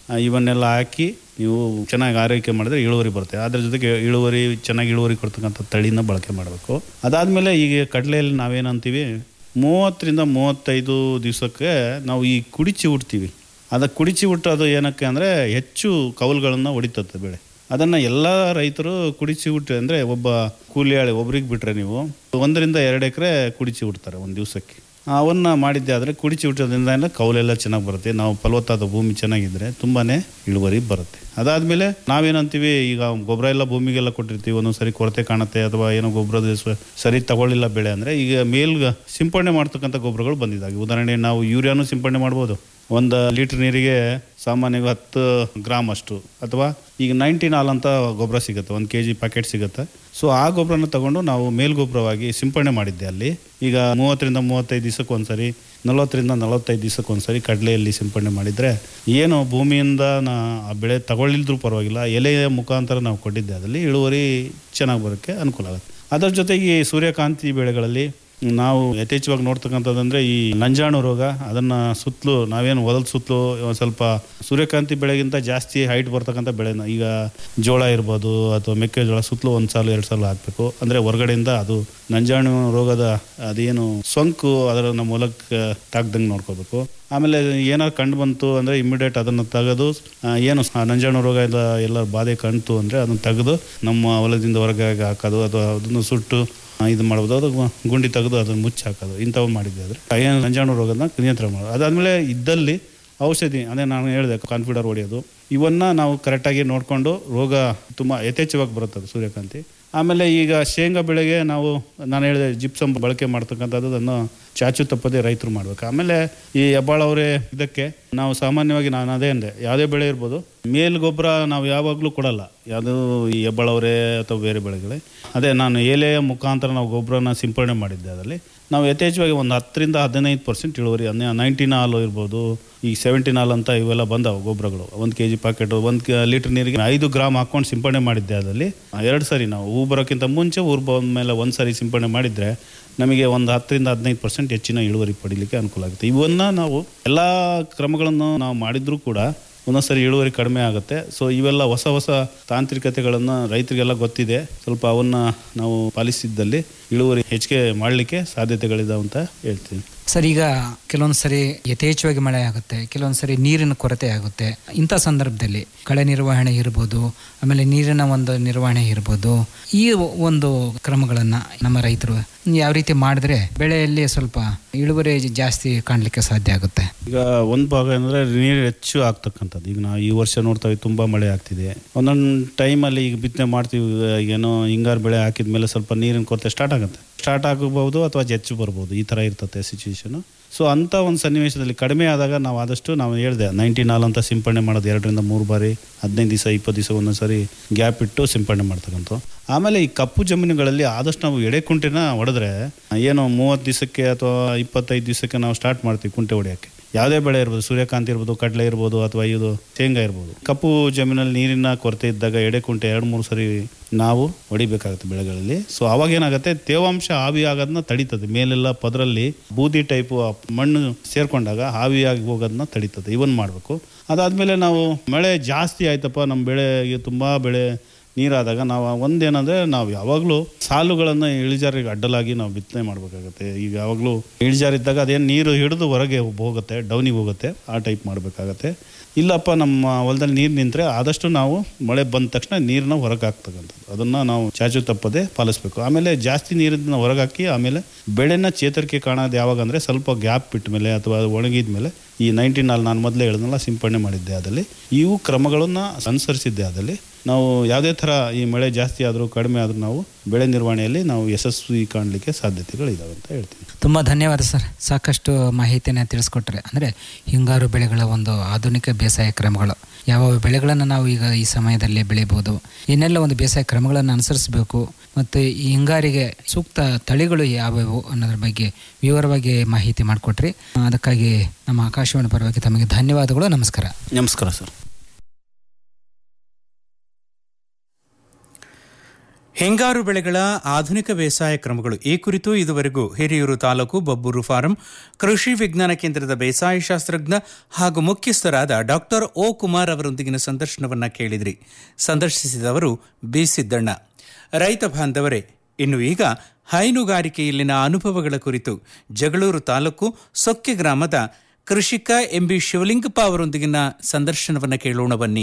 ಆ, ಇವನ್ನೆಲ್ಲ ಹಾಕಿ ನೀವು ಚೆನ್ನಾಗಿ ಆರೈಕೆ ಮಾಡಿದ್ರೆ ಇಳುವರಿ ಬರುತ್ತೆ ಅದ್ರ ಜೊತೆಗೆ ಇಳುವರಿ ಚೆನ್ನಾಗಿ ಇಳುವರಿ ಕೊಡ್ತಕ್ಕಂಥ ತಳಿನ ಬಳಕೆ ಮಾಡಬೇಕು ಅದಾದಮೇಲೆ ಈಗ ಕಡಲೆಯಲ್ಲಿ ನಾವೇನಂತೀವಿ ಮೂವತ್ತರಿಂದ ಮೂವತ್ತೈದು ದಿವಸಕ್ಕೆ ನಾವು ಈ ಕುಡಿಚಿ ಉಡ್ತೀವಿ ಅದಕ್ಕೆ ಕುಡಿಚಿ ಉಟ್ಟು ಅದು ಏನಕ್ಕೆ ಅಂದರೆ ಹೆಚ್ಚು ಕೌಲುಗಳನ್ನು ಹೊಡಿತತ್ತೆ ಬೆಳೆ ಅದನ್ನು ಎಲ್ಲ ರೈತರು ಕುಡಿಸಿ ಉಟ್ಟು ಅಂದರೆ ಒಬ್ಬ ಕೂಲಿ ಆಳಿ ಒಬ್ರಿಗೆ ಬಿಟ್ಟರೆ ನೀವು ಒಂದರಿಂದ ಎರಡು ಎಕರೆ ಕುಡಿಸಿ ಉಡ್ತಾರೆ ಒಂದು ದಿವಸಕ್ಕೆ ಅವನ್ನ ಮಾಡಿದ್ದೆ ಆದರೆ ಕುಡಿಸಿ ಉಟ್ಟೋದ್ರಿಂದ ಕೌಲೆಲ್ಲ ಚೆನ್ನಾಗಿ ಬರುತ್ತೆ ನಾವು ಫಲವತ್ತಾದ ಭೂಮಿ ಚೆನ್ನಾಗಿದ್ದರೆ ತುಂಬಾ ಇಳುವರಿ ಬರುತ್ತೆ ಅದಾದಮೇಲೆ ನಾವೇನಂತೀವಿ ಈಗ ಗೊಬ್ಬರ ಎಲ್ಲ ಭೂಮಿಗೆಲ್ಲ ಕೊಟ್ಟಿರ್ತೀವಿ ಒಂದೊಂದು ಸರಿ ಕೊರತೆ ಕಾಣುತ್ತೆ ಅಥವಾ ಏನೋ ಗೊಬ್ಬರದ ಸ- ಸರಿ ತಗೊಳ್ಳಿಲ್ಲ ಬೆಳೆ ಅಂದರೆ ಈಗ ಮೇಲ್ ಸಿಂಪಡಣೆ ಮಾಡ್ತಕ್ಕಂಥ ಗೊಬ್ಬರಗಳು ಬಂದಿದ್ದಾವೆ ಉದಾಹರಣೆ ನಾವು ಯೂರಿಯಾನು ಸಿಂಪಡಣೆ ಮಾಡ್ಬೋದು ಒಂದು ಲೀಟ್ರ್ ನೀರಿಗೆ ಸಾಮಾನ್ಯವಾಗಿ ಹತ್ತು ಗ್ರಾಮ್ ಅಷ್ಟು ಅಥವಾ ಈಗ ನೈಂಟಿನ್ ಹಾಲ್ ಅಂತ ಗೊಬ್ಬರ ಸಿಗುತ್ತೆ ಒಂದು ಕೆ ಜಿ ಪ್ಯಾಕೆಟ್ ಸಿಗುತ್ತೆ ಸೊ ಆ ಗೊಬ್ಬರನ ತಗೊಂಡು ನಾವು ಮೇಲ್ಗೊಬ್ಬರವಾಗಿ ಸಿಂಪಡಣೆ ಮಾಡಿದ್ದೆ ಅಲ್ಲಿ ಈಗ ಮೂವತ್ತರಿಂದ ಮೂವತ್ತೈದು ದಿವಸಕ್ಕೆ ಒಂದ್ಸರಿ ನಲವತ್ತರಿಂದ ನಲವತ್ತೈದು ದಿವಸಕ್ಕೆ ಒಂದ್ಸರಿ ಕಡಲೆಯಲ್ಲಿ ಸಿಂಪಡಣೆ ಮಾಡಿದರೆ ಏನು ಭೂಮಿಯಿಂದ ನಾ ಆ ಬೆಳೆ ತಗೊಳ್ಳಿಲ್ದ್ರೂ ಪರವಾಗಿಲ್ಲ ಎಲೆಯ ಮುಖಾಂತರ ನಾವು ಕೊಟ್ಟಿದ್ದೆ ಅದರಲ್ಲಿ ಇಳುವರಿ ಚೆನ್ನಾಗಿ ಬರೋಕ್ಕೆ ಅನುಕೂಲ ಆಗುತ್ತೆ ಅದರ ಜೊತೆಗೆ ಈ ಸೂರ್ಯಕಾಂತಿ ಬೆಳೆಗಳಲ್ಲಿ ನಾವು ಯಥೇಚ್ಛವಾಗಿ ನೋಡ್ತಕ್ಕಂಥದ್ದಂದ್ರೆ ಈ ನಂಜಾಣು ರೋಗ ಅದನ್ನು ಸುತ್ತಲೂ ನಾವೇನು ಹೊಲದ ಸುತ್ತಲೂ ಒಂದ್ ಸ್ವಲ್ಪ ಸೂರ್ಯಕಾಂತಿ ಬೆಳೆಗಿಂತ ಜಾಸ್ತಿ ಹೈಟ್ ಬರ್ತಕ್ಕಂಥ ಬೆಳೆನ ಈಗ ಜೋಳ ಇರ್ಬೋದು ಅಥವಾ ಮೆಕ್ಕೆಜೋಳ ಸುತ್ತಲೂ ಒಂದು ಸಾಲು ಎರಡು ಸಾಲು ಹಾಕಬೇಕು ಅಂದರೆ ಹೊರಗಡೆಯಿಂದ ಅದು ನಂಜಾಣು ರೋಗದ ಅದೇನು ಸೋಂಕು ಅದರ ನಮ್ಮ ಹೊಲಕ್ಕೆ ತಾಗ್ದಂಗೆ ನೋಡ್ಕೋಬೇಕು ಆಮೇಲೆ ಏನಾದ್ರು ಕಂಡು ಬಂತು ಅಂದರೆ ಇಮಿಡಿಯೇಟ್ ಅದನ್ನು ತೆಗೆದು ಆ, ಏನು ಸ- ನಂಜಾಣು ರೋಗ ಎಲ್ಲ ಎಲ್ಲ ಬಾಧೆ ಕಾಣ್ತು ಅಂದರೆ ಅದನ್ನು ತೆಗೆದು ನಮ್ಮ ಹೊಲದಿಂದ ಹೊರಗೆ ಹಾಕೋದು ಅಥವಾ ಅದನ್ನು ಸುಟ್ಟು ಆ, ಇದು ಮಾಡ್ಬೋದು ಅದು ಗು- ಗುಂಡಿ ತೆಗೆದು ಅದನ್ನು ಮುಚ್ಚಿ ಹಾಕೋದು ಇಂಥವು ಮಾಡಿದ್ದೆ ಆದರೆ ಏನು ನಂಜಾಣು ರೋಗನ ನಿಯಂತ್ರಣ ಮಾಡೋದು ಅದಾದಮೇಲೆ ಇದ್ದಲ್ಲಿ ಔಷಧಿ ಅದೇ ನಾನು ಹೇಳಿದೆ ಕಾನ್ಫಿಡರ್ ಹೊಡೆಯೋದು ಇವನ್ನ ನಾವು ಕರೆಕ್ಟಾಗಿ ನೋಡಿಕೊಂಡು ರೋಗ ತುಂಬ ಯಥೇಚ್ಛವಾಗಿ ಬರುತ್ತೆ ಅದು ಸೂರ್ಯಕಾಂತಿ ಆಮೇಲೆ ಈಗ ಶೇಂಗಾ ಬೆಳೆಗೆ ನಾವು ನಾನು ಹೇಳಿದೆ ಜಿಪ್ಸಮ್ ಬಳಕೆ ಮಾಡ್ತಕ್ಕಂಥದ್ದು ಅದನ್ನು ಚಾಚು ತಪ್ಪದೆ ರೈತರು ಮಾಡ್ಬೇಕು ಆಮೇಲೆ ಈ ಹೆಬ್ಬಾಳ ಅವರೇ ಇದಕ್ಕೆ ನಾವು ಸಾಮಾನ್ಯವಾಗಿ ನಾನು ಅದೇ ಅಂದೆ ಯಾವುದೇ ಬೆಳೆ ಇರ್ಬೋದು ಮೇಲ್ ಗೊಬ್ಬರ ನಾವು ಯಾವಾಗಲೂ ಕೊಡಲ್ಲ ಯಾವುದು ಈ ಹೆಬ್ಬಾಳವರೇ ಅಥವಾ ಬೇರೆ ಬೆಳೆಗಳೇ ಅದೇ ನಾನು ಎಲೆಯ ಮುಖಾಂತರ ನಾವು ಗೊಬ್ಬರನ ಸಿಂಪಡಣೆ ಮಾಡಿದ್ದೆ ಅದರಲ್ಲಿ ನಾವು ಯಥೇಚ್ಛವಾಗಿ ಒಂದು ಹತ್ತರಿಂದ ಹದಿನೈದು ಪರ್ಸೆಂಟ್ ಇಳುವರಿ ನೈಂಟಿನ್ ಹಾಲು ಇರ್ಬೋದು ಈ ಸೆವೆಂಟಿನ್ ಹಾಲ್ ಅಂತ ಇವೆಲ್ಲ ಬಂದವು ಗೊಬ್ಬರಗಳು ಒಂದು ಕೆ ಜಿ ಪ್ಯಾಕೆಟ್ ಒಂದು ಲೀಟರ್ ನೀರಿಗೆ ಐದು ಗ್ರಾಮ್ ಹಾಕೊಂಡು ಸಿಂಪಡಣೆ ಮಾಡಿದ್ದೆ ಅದರಲ್ಲಿ ಎರಡು ಸರಿ ನಾವು ಹೂ ಬರೋಕ್ಕಿಂತ ಮುಂಚೆ ಊರು ಬಂದ ಮೇಲೆ ಒಂದು ಸರಿ ಸಿಂಪಡಣೆ ಮಾಡಿದರೆ ನಮಗೆ ಒಂದು ಹತ್ತರಿಂದ ಹದಿನೈದು ಪರ್ಸೆಂಟ್ ಹೆಚ್ಚಿನ ಇಳುವರಿ ಪಡೀಲಿಕ್ಕೆ ಅನುಕೂಲ ಆಗುತ್ತೆ ಇವನ್ನ ನಾವು ಎಲ್ಲ ಕ್ರಮಗಳನ್ನು ನಾವು ಮಾಡಿದ್ರೂ ಕೂಡ ಒಂದೊಂದ್ಸರಿ ಇಳುವರಿ ಕಡಿಮೆ ಆಗುತ್ತೆ ಸೊ ಇವೆಲ್ಲ ಹೊಸ ಹೊಸ ತಾಂತ್ರಿಕತೆಗಳನ್ನು ರೈತರಿಗೆಲ್ಲ ಗೊತ್ತಿದೆ ಸ್ವಲ್ಪ ಅವನ್ನ ನಾವು ಪಾಲಿಸಿದ್ದಲ್ಲಿ ಇಳುವರಿ ಹೆಚ್ಚಿಗೆ ಮಾಡಲಿಕ್ಕೆ ಸಾಧ್ಯತೆಗಳಿದಾವೆ ಅಂತ ಹೇಳ್ತೀನಿ ಸರ್ ಈಗ ಕೆಲವೊಂದು ಸರಿ ಯಥೇಚ್ಛವಾಗಿ ಮಳೆ ಆಗುತ್ತೆ ಕೆಲವೊಂದು ಸರಿ ನೀರಿನ ಕೊರತೆ ಆಗುತ್ತೆ ಇಂಥ ಸಂದರ್ಭದಲ್ಲಿ ಕಳೆ ನಿರ್ವಹಣೆ ಇರ್ಬೋದು ಆಮೇಲೆ ನೀರಿನ ಒಂದು ನಿರ್ವಹಣೆ ಇರ್ಬೋದು ಈ ಒಂದು ಕ್ರಮಗಳನ್ನು ನಮ್ಮ ರೈತರು ಯಾವ ರೀತಿ ಮಾಡಿದ್ರೆ ಬೆಳೆಯಲ್ಲಿ ಸ್ವಲ್ಪ ಇಳುವರಿ ಜಾಸ್ತಿ ಕಾಣಲಿಕ್ಕೆ ಸಾಧ್ಯ ಆಗುತ್ತೆ ಈಗ ಒಂದು ಭಾಗ ಅಂದರೆ ನೀರು ಹೆಚ್ಚು ಆಗ್ತಕ್ಕಂಥದ್ದು ಈಗ ನಾವು ಈ ವರ್ಷ ನೋಡ್ತಾ ಇದ್ದೀವಿ ತುಂಬ ಮಳೆ ಆಗ್ತಿದೆ ಒಂದೊಂದು ಟೈಮಲ್ಲಿ ಈಗ ಬಿತ್ತನೆ ಮಾಡ್ತೀವಿ ಈಗ ಏನೋ ಹಿಂಗಾರು ಬೆಳೆ ಹಾಕಿದ ಮೇಲೆ ಸ್ವಲ್ಪ ನೀರಿನ ಕೊರತೆ ಸ್ಟಾರ್ಟ್ ಆಗುತ್ತೆ ಸ್ಟಾರ್ಟ್ ಆಗಬಹುದು ಅಥವಾ ಹೆಚ್ಚು ಬರ್ಬೋದು ಈ ಥರ ಇರ್ತತೆ ಸಿಚುವೇಶನು ಸೊ ಅಂಥ ಒಂದು ಸನ್ನಿವೇಶದಲ್ಲಿ ಕಡಿಮೆ ಆದಾಗ ನಾವು ಆದಷ್ಟು ನಾವು ಹೇಳಿದೆ ನೈಂಟಿ ನಾಲ್ ಅಂತ ಸಿಂಪಡಣೆ ಮಾಡೋದು ಎರಡರಿಂದ ಮೂರು ಬಾರಿ ಹದಿನೈದು ದಿವಸ ಇಪ್ಪತ್ತು ದಿವಸ ಒಂದೊಂದು ಸರಿ ಗ್ಯಾಪ್ ಇಟ್ಟು ಸಿಂಪಡಣೆ ಮಾಡ್ತಕ್ಕಂಥ ಆಮೇಲೆ ಈ ಕಪ್ಪು ಜಮೀನುಗಳಲ್ಲಿ ಆದಷ್ಟು ನಾವು ಎಡೆ ಕುಂಟೆನ ಹೊಡೆದ್ರೆ ಏನು ಮೂವತ್ತು ದಿವಸಕ್ಕೆ ಅಥವಾ ಇಪ್ಪತ್ತೈದು ದಿವಸಕ್ಕೆ ನಾವು ಸ್ಟಾರ್ಟ್ ಮಾಡ್ತೀವಿ ಕುಂಟೆ ಹೊಡೆಯೋಕ್ಕೆ ಯಾವುದೇ ಬೆಳೆ ಇರ್ಬೋದು ಸೂರ್ಯಕಾಂತಿ ಇರ್ಬೋದು ಕಡಲೆ ಇರ್ಬೋದು ಅಥವಾ ಇದು ಶೇಂಗಾ ಇರ್ಬೋದು ಕಪ್ಪು ಜಮೀನಲ್ಲಿ ನೀರಿನ ಕೊರತೆ ಇದ್ದಾಗ ಎಡೆ ಕುಂಟೆ ಎರಡು ಮೂರು ಸರಿ ನಾವು ಹೊಡಿಬೇಕಾಗುತ್ತೆ ಬೆಳೆಗಳಲ್ಲಿ ಸೊ ಅವಾಗ ಏನಾಗುತ್ತೆ ತೇವಾಂಶ ಆವಿ ಆಗೋದನ್ನ ತಡೀತದೆ ಮೇಲೆಲ್ಲ ಪದರಲ್ಲಿ ಬೂದಿ ಟೈಪು ಮಣ್ಣು ಸೇರ್ಕೊಂಡಾಗ ಆವಿಯಾಗಿ ಹೋಗೋದನ್ನ ತಡೀತದೆ ಇವನ್ ಮಾಡಬೇಕು ಅದಾದಮೇಲೆ ನಾವು ಮಳೆ ಜಾಸ್ತಿ ಆಯ್ತಪ್ಪ ನಮ್ಮ ಬೆಳೆಗೆ ತುಂಬ ಬೆಳೆ ನೀರಾದಾಗ ನಾವು ಒಂದೇನಂದ್ರೆ ನಾವು ಯಾವಾಗಲೂ ಸಾಲುಗಳನ್ನು ಇಳಿಜಾರಿಗೆ ಅಡ್ಡಲಾಗಿ ನಾವು ಬಿತ್ತನೆ ಮಾಡಬೇಕಾಗತ್ತೆ ಈಗ ಯಾವಾಗಲೂ ಇಳಿಜಾರಿದ್ದಾಗ ಅದೇನು ನೀರು ಹಿಡಿದು ಹೊರಗೆ ಹೋಗುತ್ತೆ ಡೌನಿಗೆ ಹೋಗುತ್ತೆ ಆ ಟೈಪ್ ಮಾಡಬೇಕಾಗತ್ತೆ ಇಲ್ಲಪ್ಪ ನಮ್ಮ ಹೊಲದಲ್ಲಿ ನೀರು ನಿಂತರೆ ಆದಷ್ಟು ನಾವು ಮಳೆ ಬಂದ ತಕ್ಷಣ ನೀರನ್ನ ಹೊರಗೆ ಹಾಕ್ತಕ್ಕಂಥದ್ದು ಅದನ್ನು ನಾವು ಚಾಚು ತಪ್ಪದೆ ಪಾಲಿಸ್ಬೇಕು ಆಮೇಲೆ ಜಾಸ್ತಿ ನೀರನ್ನ ಹೊರಗೆ ಹಾಕಿ ಆಮೇಲೆ ಬೆಳೆನ ಚೇತರಿಕೆ ಕಾಣೋದು ಯಾವಾಗ ಅಂದರೆ ಸ್ವಲ್ಪ ಗ್ಯಾಪ್ ಬಿಟ್ಟ ಮೇಲೆ ಅಥವಾ ಅದು ಒಣಗಿದ ಮೇಲೆ ಈ ನೈನ್ಟೀನ್ ಅಲ್ಲಿ ನಾನು ಮೊದಲೇ ಹೇಳಿದ್ನಲ್ಲ ಸಿಂಪಡಣೆ ಮಾಡಿದ್ದೆ ಅದಲ್ಲಿ ಇವು ಕ್ರಮಗಳನ್ನು ಅನುಸರಿಸಿದ್ದೆ ಅದಲ್ಲಿ ನಾವು ಯಾವುದೇ ಥರ ಈ ಮಳೆ ಜಾಸ್ತಿ ಆದರೂ ಕಡಿಮೆ ಆದರೂ ನಾವು ಬೆಳೆ ನಿರ್ವಹಣೆಯಲ್ಲಿ ನಾವು ಯಶಸ್ವಿ ಕಾಣಲಿಕ್ಕೆ ಸಾಧ್ಯತೆಗಳಿದಾವೆ ಅಂತ ಹೇಳ್ತೀನಿ ತುಂಬ ಧನ್ಯವಾದ ಸರ್ ಸಾಕಷ್ಟು ಮಾಹಿತಿಯನ್ನು ತಿಳಿಸ್ಕೊಟ್ರೆ ಅಂದರೆ ಹಿಂಗಾರು ಬೆಳೆಗಳ ಒಂದು ಆಧುನಿಕ ಬೇಸಾಯ ಕ್ರಮಗಳು ಯಾವ ಬೆಳೆಗಳನ್ನು ನಾವು ಈಗ ಈ ಸಮಯದಲ್ಲಿ ಬೆಳಿಬೋದು ಏನೆಲ್ಲ ಒಂದು ಬೇಸಾಯ ಕ್ರಮಗಳನ್ನು ಅನುಸರಿಸಬೇಕು ಮತ್ತು ಈ ಹಿಂಗಾರಿಗೆ ಸೂಕ್ತ ತಳಿಗಳು ಯಾವ್ಯಾವು ಅನ್ನೋದ್ರ ಬಗ್ಗೆ ವಿವರವಾಗಿ ಮಾಹಿತಿ ಮಾಡಿಕೊಟ್ರಿ ಅದಕ್ಕಾಗಿ ನಮ್ಮ ಆಕಾಶವಾಣಿ ಪರವಾಗಿ ತಮಗೆ ಧನ್ಯವಾದಗಳು ನಮಸ್ಕಾರ ನಮಸ್ಕಾರ ಸರ್ ಹಿಂಗಾರು ಬೆಳೆಗಳ ಆಧುನಿಕ ಬೇಸಾಯ ಕ್ರಮಗಳು ಈ ಕುರಿತು ಇದುವರೆಗೂ ಹಿರಿಯೂರು ತಾಲೂಕು ಬಬ್ಬೂರು ಫಾರಂ ಕೃಷಿ ವಿಜ್ಞಾನ ಕೇಂದ್ರದ ಬೇಸಾಯ ಶಾಸ್ತ್ರಜ್ಞ ಹಾಗೂ ಮುಖ್ಯಸ್ಥರಾದ ಡಾಕ್ಟರ್ ಓ ಕುಮಾರ್ ಅವರೊಂದಿಗಿನ ಸಂದರ್ಶನವನ್ನ ಕೇಳಿದ್ರಿ ಸಂದರ್ಶಿಸಿದವರು ಬಿ ಸಿದ್ದಣ್ಣ ರೈತ ಬಾಂಧವರೇ ಇನ್ನು ಈಗ ಹೈನುಗಾರಿಕೆಯಲ್ಲಿನ ಅನುಭವಗಳ ಕುರಿತು ಜಗಳೂರು ತಾಲೂಕು ಸೊಕ್ಕೆ ಗ್ರಾಮದ ಕೃಷಿಕ ಎಂಬಿ ಶಿವಲಿಂಗಪ್ಪ ಅವರೊಂದಿಗಿನ ಸಂದರ್ಶನವನ್ನ ಕೇಳೋಣ ಬನ್ನಿ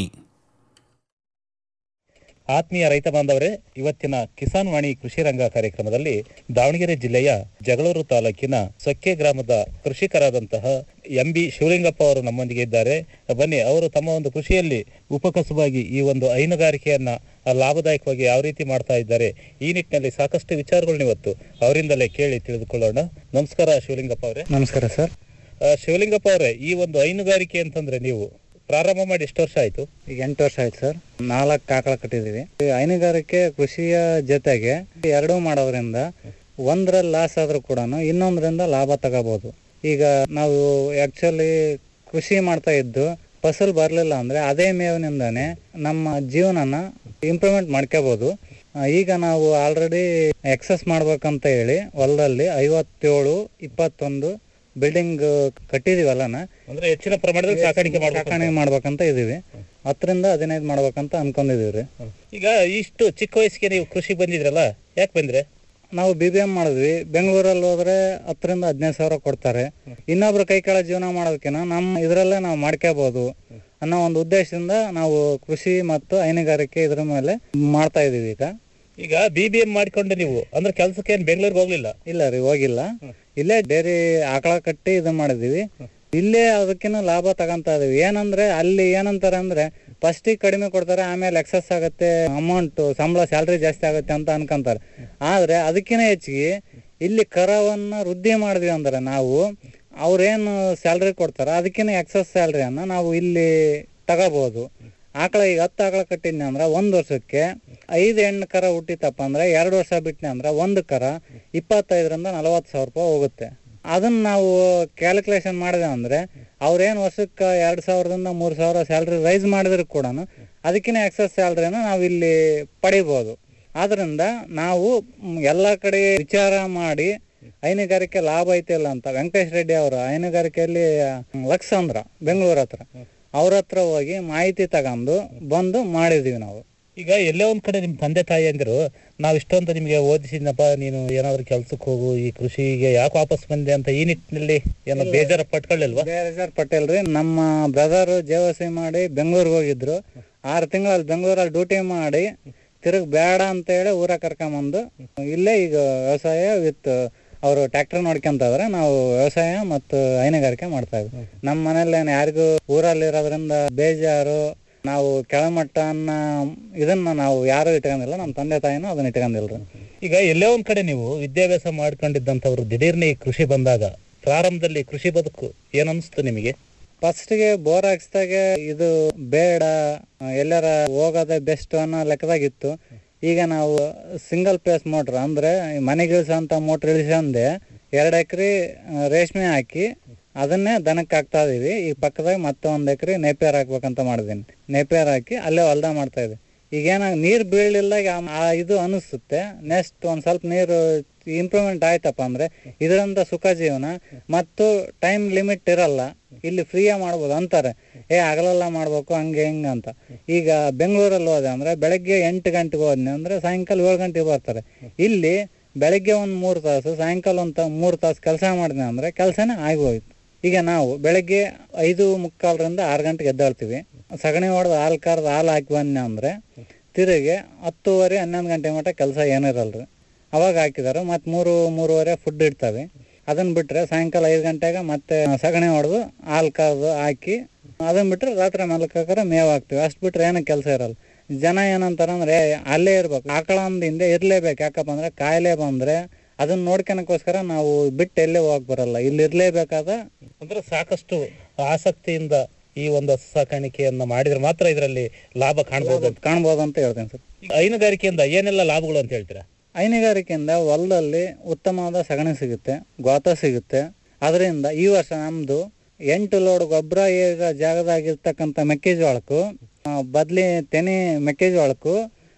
ಆತ್ಮೀಯ ರೈತ ಬಾಂಧವರೇ ಇವತ್ತಿನ ಕಿಸಾನ್ ವಾಣಿ ಕೃಷಿ ರಂಗ ಕಾರ್ಯಕ್ರಮದಲ್ಲಿ ದಾವಣಗೆರೆ ಜಿಲ್ಲೆಯ ಜಗಳೂರು ತಾಲೂಕಿನ ಸೊಕ್ಕೆ ಗ್ರಾಮದ ಕೃಷಿಕರಾದಂತಹ ಎಂ ಬಿ ಶಿವಲಿಂಗಪ್ಪ ಅವರು ನಮ್ಮೊಂದಿಗೆ ಇದ್ದಾರೆ ಬನ್ನಿ ಅವರು ತಮ್ಮ ಒಂದು ಕೃಷಿಯಲ್ಲಿ ಉಪಕಸುಬಾಗಿ ಈ ಒಂದು ಹೈನುಗಾರಿಕೆಯನ್ನ ಲಾಭದಾಯಕವಾಗಿ ಯಾವ ರೀತಿ ಮಾಡ್ತಾ ಇದ್ದಾರೆ ಈ ನಿಟ್ಟಿನಲ್ಲಿ ಸಾಕಷ್ಟು ವಿಚಾರಗಳನ್ನ ಇವತ್ತು ಅವರಿಂದಲೇ ಕೇಳಿ ತಿಳಿದುಕೊಳ್ಳೋಣ ನಮಸ್ಕಾರ ಶಿವಲಿಂಗಪ್ಪ ಅವರೇ ನಮಸ್ಕಾರ ಸರ್ ಆ, ಶಿವಲಿಂಗಪ್ಪ ಅವರೇ ಈ ಒಂದು ಹೈನುಗಾರಿಕೆ ಅಂತಂದ್ರೆ ನೀವು ಪ್ರಾರಂಭ ಮಾಡಿ ಎಷ್ಟು ವರ್ಷ ಆಯ್ತು ಈಗ ಎಂಟು ವರ್ಷ ಆಯ್ತು ಸರ್ ನಾಲ್ಕು ಆಕಳ ಕಟ್ಟಿದೀವಿ ಈ ಹೈನುಗಾರಿಕೆ ಕೃಷಿಯ ಜೊತೆಗೆ ಎರಡೂ ಮಾಡೋದ್ರಿಂದ ಒಂದ್ರಲ್ಲಿ ಲಾಸ್ ಆದ್ರೂ ಕೂಡ ಇನ್ನೊಂದರಿಂದ ಲಾಭ ತಗೋಬಹುದು ಈಗ ನಾವು ಆಕ್ಚುಲಿ ಕೃಷಿ ಮಾಡ್ತಾ ಇದ್ದು ಫಸಲ್ ಬರಲಿಲ್ಲ ಅಂದ್ರೆ ಅದೇ ಮೇವಿನಿಂದಾನೆ ನಮ್ಮ ಜೀವನನ ಇಂಪ್ರೂವ್ಮೆಂಟ್ ಮಾಡ್ಕೋಬಹುದು ಆ, ಈಗ ನಾವು ಆಲ್ರೆಡಿ ಎಕ್ಸಸ್ ಮಾಡ್ಬೇಕಂತ ಹೇಳಿ ಹೊಲದಲ್ಲಿ ಐವತ್ತೇಳು ಇಪ್ಪತ್ತೊಂದು ಬಿಲ್ಡಿಂಗ್ ಕಟ್ಟಿದೀವಲ್ಲನ ಅಂದ್ರೆ ಹೆಚ್ಚಿನ ಪ್ರಮಾಣದಲ್ಲಿ ಸಾಕಾಣಿಕೆ ಮಾಡ್ಬೇಕು ಅಂತ. ಸಾಕಾಣಿಕೆ ಮಾಡ್ಬೇಕಂತ ಇದೀವಿ ಹತ್ತರಿಂದ ಹದಿನೈದು ಮಾಡ್ಬೇಕಂತ ಅನ್ಕೊಂಡಿದೀವ್ರಿ ಈಗ ಇಷ್ಟು ಚಿಕ್ಕ ವಯಸ್ಸಿಗೆ ನೀವು ಕೃಷಿ ಬಂದಿದ್ರಲ್ಲ ಯಾಕೆ ಬಂದ್ರೆ ನಾವು ಬಿ ಬಿ ಎಂ ಮಾಡಿದ್ವಿ ಬೆಂಗಳೂರಲ್ಲಿ ಹೋದ್ರೆ ಹತ್ತರಿಂದ ಹದಿನೈದು ಸಾವಿರ ಕೊಡ್ತಾರೆ ಇನ್ನೊಬ್ರು ಕೈ ಕೆಳ ಜೀವನ ಮಾಡೋದಕ್ಕಿಂತ ನಮ್ಮ ಇದರಲ್ಲೇ ನಾವು ಮಾಡ್ಕೋಬಹುದು ಅನ್ನೋ ಒಂದು ಉದ್ದೇಶದಿಂದ ನಾವು ಕೃಷಿ ಮತ್ತು ಹೈನುಗಾರಿಕೆ ಇದ್ರ ಮೇಲೆ ಮಾಡ್ತಾ ಇದೀವಿ ಈಗ ಈಗ ಬಿ ಬಿ ಎಂ ಮಾಡ್ಕೊಂಡು ನೀವು ಅಂದ್ರೆ ಕೆಲ್ಸಕ್ಕೆ ಏನ್ ಬೆಂಗಳೂರಿಗೆ ಹೋಗ್ಲಿಲ್ಲ ಇಲ್ಲ ರೀ ಹೋಗಿಲ್ಲ ಇಲ್ಲೇ ಡೈರಿ ಆಕಳ ಕಟ್ಟಿ ಇದು ಮಾಡಿದೀವಿ ಇಲ್ಲೇ ಅದಕ್ಕಿಂತ ಲಾಭ ತಗೊಂತ ಇದೀವಿ ಏನಂದ್ರೆ ಅಲ್ಲಿ ಏನಂತಾರೆ ಅಂದ್ರೆ ಫಸ್ಟಿಗೆ ಕಡಿಮೆ ಕೊಡ್ತಾರೆ ಆಮೇಲೆ ಎಕ್ಸಸ್ ಆಗುತ್ತೆ ಅಮೌಂಟ್ ಸಂಬಳ ಸ್ಯಾಲ್ರಿ ಜಾಸ್ತಿ ಆಗುತ್ತೆ ಅಂತ ಅನ್ಕೊಂತಾರೆ ಆದ್ರೆ ಅದಕ್ಕಿಂತ ಹೆಚ್ಚಿಗೆ ಇಲ್ಲಿ ಕರವನ್ನ ವೃದ್ಧಿ ಮಾಡಿದ್ವಿ ಅಂದ್ರೆ ನಾವು ಅವ್ರೇನು ಸ್ಯಾಲ್ರಿ ಕೊಡ್ತಾರ ಅದಕ್ಕಿಂತ ಎಕ್ಸಸ್ ಸ್ಯಾಲ್ರಿಯನ್ನ ನಾವು ಇಲ್ಲಿ ತಗೋಬಹುದು ಆಕಳ ಈಗ ಹತ್ತು ಆಕಳ ಕಟ್ಟಿದ್ನಿ ಅಂದ್ರೆ ಒಂದ್ ವರ್ಷಕ್ಕೆ ಐದು ಹೆಣ್ಣು ಕರ ಹುಟ್ಟಿತಪ್ಪ ಅಂದ್ರೆ ಎರಡು ವರ್ಷ ಬಿಟ್ನಿ ಅಂದ್ರೆ ಒಂದು ಕರ ಇಪ್ಪತ್ತೈದರಿಂದ ನಲವತ್ತು ಸಾವಿರ ರೂಪಾಯಿ ಹೋಗುತ್ತೆ ಅದನ್ನ ನಾವು ಕ್ಯಾಲ್ಕುಲೇಷನ್ ಮಾಡಿದೆ ಅಂದ್ರೆ ಅವ್ರೇನ್ ವರ್ಷಕ್ಕೆ ಎರಡ್ ಸಾವಿರದಿಂದ ಮೂರ್ ಸಾವಿರ ಸ್ಯಾಲ್ರಿ ರೈಸ್ ಮಾಡಿದ್ರು ಕೂಡ ಅದಕ್ಕಿಂತ ಎಕ್ಸಸ್ ಸ್ಯಾಲ್ರಿನ ನಾವು ಇಲ್ಲಿ ಪಡಿಬಹುದು ಆದ್ರಿಂದ ನಾವು ಮ್, ಎಲ್ಲಾ ಕಡೆ ವಿಚಾರ ಮಾಡಿ ಹೈನುಗಾರಿಕೆ ಲಾಭ ಐತಿಲ್ಲ ಅಂತ ವೆಂಕಟೇಶ್ ರೆಡ್ಡಿ ಅವರು ಹೈನುಗಾರಿಕೆಯಲ್ಲಿ ಲಕ್ಷ ಅಂದ್ರ ಬೆಂಗಳೂರು ಹತ್ರ ಅವ್ರ ಹತ್ರ ಹೋಗಿ ಮಾಹಿತಿ ತಗೊಂಡು ಬಂದು ಮಾಡಿದೀವಿ ನಾವು ಈಗ ಎಲ್ಲೇ ಒಂದ್ ಕಡೆ ನಿಮ್ ತಂದೆ ತಾಯಿ ಅಂದಿರು ನಾವ್ ಇಷ್ಟೊಂದು ನಿಮ್ಗೆ ಓದಿಸಿದ್ನಪ್ಪ ನೀನು ಏನಾದ್ರು ಕೆಲ್ಸಕ್ಕೆ ಹೋಗು ಈ ಕೃಷಿಗೆ ಯಾಕೆ ವಾಪಸ್ ಬಂದೆ ಅಂತ ಈ ನಿಟ್ಟಿನಲ್ಲಿ ಏನೋ ಬೇಜಾರ ಪಟ್ಕೊಳ್ಳಿಲ್ವಾ ಬೇಜಾರ್ ಪಟೇಲ್ ರೀ ನಮ್ಮ ಬ್ರದರ್ ಜೇವಸಿ ಮಾಡಿ ಬೆಂಗಳೂರಿಗೆ ಹೋಗಿದ್ರು ಆರು ತಿಂಗಳಲ್ಲಿ ಬೆಂಗಳೂರಲ್ಲಿ ಡ್ಯೂಟಿ ಮಾಡಿ ತಿರುಗ್ ಬೇಡ ಅಂತ ಹೇಳಿ ಊರ ಕರ್ಕೊಂಬಂದು ಇಲ್ಲೇ ಈಗ ವ್ಯವಸಾಯ ವಿತ್ ಅವರು ಟ್ರ್ಯಾಕ್ಟರ್ ನೋಡ್ಕೊಂತ ಇದಾರೆ ನಾವು ವ್ಯವಸಾಯ ಮತ್ತು ಹೈನುಗಾರಿಕೆ ಮಾಡ್ತಾ ಇದ್ವಿ ನಮ್ಮ ಮನೇಲಿ ಯಾರಿಗೂ ಊರಲ್ಲಿ ಇರೋದ್ರಿಂದ ಬೇಜಾರು ನಾವು ಕೆಳಮಟ್ಟ ಅನ್ನ ಇದನ್ನ ನಾವು ಯಾರು ಇಟ್ಕೊಂಡಿಲ್ಲ ನಮ್ಮ ತಂದೆ ತಾಯಿನೂ ಅದನ್ನ ಇಟ್ಕೊಂಡಿಲ್ರಿ ಈಗ ಎಲ್ಲೇ ಒಂದ್ ಕಡೆ ನೀವು ವಿದ್ಯಾಭ್ಯಾಸ ಮಾಡ್ಕೊಂಡಿದ್ದಂಥವ್ರು ದಿಢೀರ್ನೆ ಈ ಕೃಷಿ ಬಂದಾಗ ಪ್ರಾರಂಭದಲ್ಲಿ ಕೃಷಿ ಬದುಕು ಏನ್ ಅನ್ಸ್ತು ನಿಮಗೆ ಫಸ್ಟ್ಗೆ ಬೋರ್ ಹಾಕ್ಸ್ದಾಗೆ ಇದು ಬೇಡ ಎಲ್ಲಾರ ಹೋಗೋದೇ ಬೆಸ್ಟ್ ಅನ್ನೋ ಲೆಕ್ಕದಾಗಿತ್ತು ಈಗ ನಾವು ಸಿಂಗಲ್ ಪೇಸ್ ಮೋಟ್ರ್ ಅಂದ್ರೆ ಈ ಮನೆಗೆ ಇಳಿಸೋಂಥ ಮೋಟ್ರ್ ಇಳಿಸಂದೆ ಎರಡು ಎಕರೆ ರೇಷ್ಮೆ ಹಾಕಿ ಅದನ್ನೇ ದನಕ್ಕೆ ಹಾಕ್ತಾ ಇದೀವಿ ಈ ಪಕ್ಕದಾಗ ಮತ್ತೆ ಒಂದ್ ಎಕರೆ ನೇಪಿಯರ್ ಹಾಕ್ಬೇಕಂತ ಮಾಡಿದೀನಿ ನೇಪಿಯರ್ ಹಾಕಿ ಅಲ್ಲೇ ಹೊಲ್ದ ಮಾಡ್ತಾ ಇದ್ವಿ ಈಗ ಏನಾಗ ನೀರ್ ಬೀಳಲಿಲ್ಲ ಆ ಇದು ಅನಿಸುತ್ತೆ ನೆಕ್ಸ್ಟ್ ಒಂದ್ ಸ್ವಲ್ಪ ನೀರು ಇಂಪ್ರೂವ್ಮೆಂಟ್ ಆಯ್ತಪ್ಪ ಅಂದ್ರೆ ಇದರಿಂದ ಸುಖ ಜೀವನ ಮತ್ತು ಟೈಮ್ ಲಿಮಿಟ್ ಇರಲ್ಲ ಇಲ್ಲಿ ಫ್ರೀಯಾಗಿ ಮಾಡ್ಬೋದು ಅಂತಾರೆ ಏ ಹಗಲೆಲ್ಲ ಮಾಡ್ಬೇಕು ಹಂಗೆ ಹಿಂಗೆ ಅಂತ ಈಗ ಬೆಂಗಳೂರಲ್ಲಿ ಹೋದೆ ಅಂದ್ರೆ ಬೆಳಗ್ಗೆ ಎಂಟು ಗಂಟೆಗೆ ಹೋದ್ನಿ ಅಂದ್ರೆ ಸಾಯಂಕಾಲ ಏಳು ಗಂಟೆಗೆ ಬರ್ತಾರೆ ಇಲ್ಲಿ ಬೆಳಗ್ಗೆ ಒಂದ್ ಮೂರ್ ತಾಸು ಸಾಯಂಕಾಲ ಒಂದ್ ತ- ಮೂರ್ ತಾಸು ಕೆಲಸ ಮಾಡಿದ್ನಿ ಅಂದ್ರೆ ಕೆಲಸನೇ ಆಗಿ ಹೋಯ್ತು ಈಗ ನಾವು ಬೆಳಗ್ಗೆ ಐದು ಮುಕ್ಕಾಲರಿಂದ ಆರು ಗಂಟೆಗೆ ಎದ್ದೇಳ್ತೀವಿ ಸಗಣಿ ಹೊಡೆದು ಹಾಲು ಕರ್ದು ಹಾಲು ಹಾಕಿ ಬಂದ್ನಿ ಅಂದ್ರೆ ತಿರುಗಿ ಹತ್ತುವರೆ ಹನ್ನೊಂದು ಗಂಟೆ ಮಟ್ಟ ಕೆಲಸ ಏನಿರಲ್ರಿ ಅವಾಗ ಹಾಕಿದಾರೆ ಮತ್ತೆ ಮೂರು ಮೂರುವರೆ ಫುಡ್ ಇಡ್ತಾವೆ ಅದನ್ನ ಬಿಟ್ರೆ ಸಾಯಂಕಾಲ ಐದು ಗಂಟೆಗೆ ಮತ್ತೆ ಸಗಣಿ ಹೊಡೆದು ಹಾಲು ಕರ್ದು ಹಾಕಿ ಅದನ್ನ ಬಿಟ್ರೆ ರಾತ್ರಿ ಮಲ್ಕಾಕರ ಮೇವ್ ಹಾಕ್ತಿವಿ ಅಷ್ಟ್ ಬಿಟ್ರೆ ಏನು ಕೆಲಸ ಇರಲ್ಲ ಜನ ಏನಂತಾರ ಅಂದ್ರೆ "ಏ, ಅಲ್ಲೇ ಇರ್ಬೇಕು ಆಕಳ ಅಂದ್ ಹಿಂದೆ ಇರ್ಲೇಬೇಕು ಯಾಕಪ್ಪ ಅಂದ್ರೆ ಕಾಯಿಲೆ ಬಂದ್ರೆ ಅದನ್ನ ನೋಡ್ಕೊಳಕ್ಕೋಸ್ಕರ ನಾವು ಬಿಟ್ಟು ಎಲ್ಲೇ ಹೋಗಕ್ ಬರಲ್ಲ ಇಲ್ಲಿ ಇರ್ಲೇಬೇಕಾದ ಅಂದ್ರೆ ಸಾಕಷ್ಟು ಆಸಕ್ತಿಯಿಂದ ಈ ಒಂದು ಹಸು ಸಾಕಾಣಿಕೆಯನ್ನ ಮಾಡಿದ್ರೆ ಮಾತ್ರ ಇದರಲ್ಲಿ ಲಾಭ ಕಾಣಬಹುದು ಕಾಣ್ಬೋದು ಅಂತ ಹೇಳ್ತೇನೆ ಸರ್ ಹೈನುಗಾರಿಕೆಯಿಂದ ಏನೆಲ್ಲ ಲಾಭಗಳು ಅಂತ ಹೇಳ್ತೀರಾ ಹೈನುಗಾರಿಕೆಯಿಂದ ಹೊಲದಲ್ಲಿ ಉತ್ತಮವಾದ ಸಗಣಿ ಸಿಗುತ್ತೆ ಗೋತ ಸಿಗುತ್ತೆ ಅದರಿಂದ ಈ ವರ್ಷ ನಮ್ದು ಎಂಟು ಲೋಡ್ ಗೊಬ್ಬರ ಇರೋ ಜಾಗದಾಗಿರ್ತಕ್ಕಂಥ ಮೆಕ್ಕೆಜೋಳಕ್ಕೂ ಆ, ಬದ್ಲಿ ತೆನೆ ಮೆಕ್ಕೆಜೋಳಕ್ಕೂ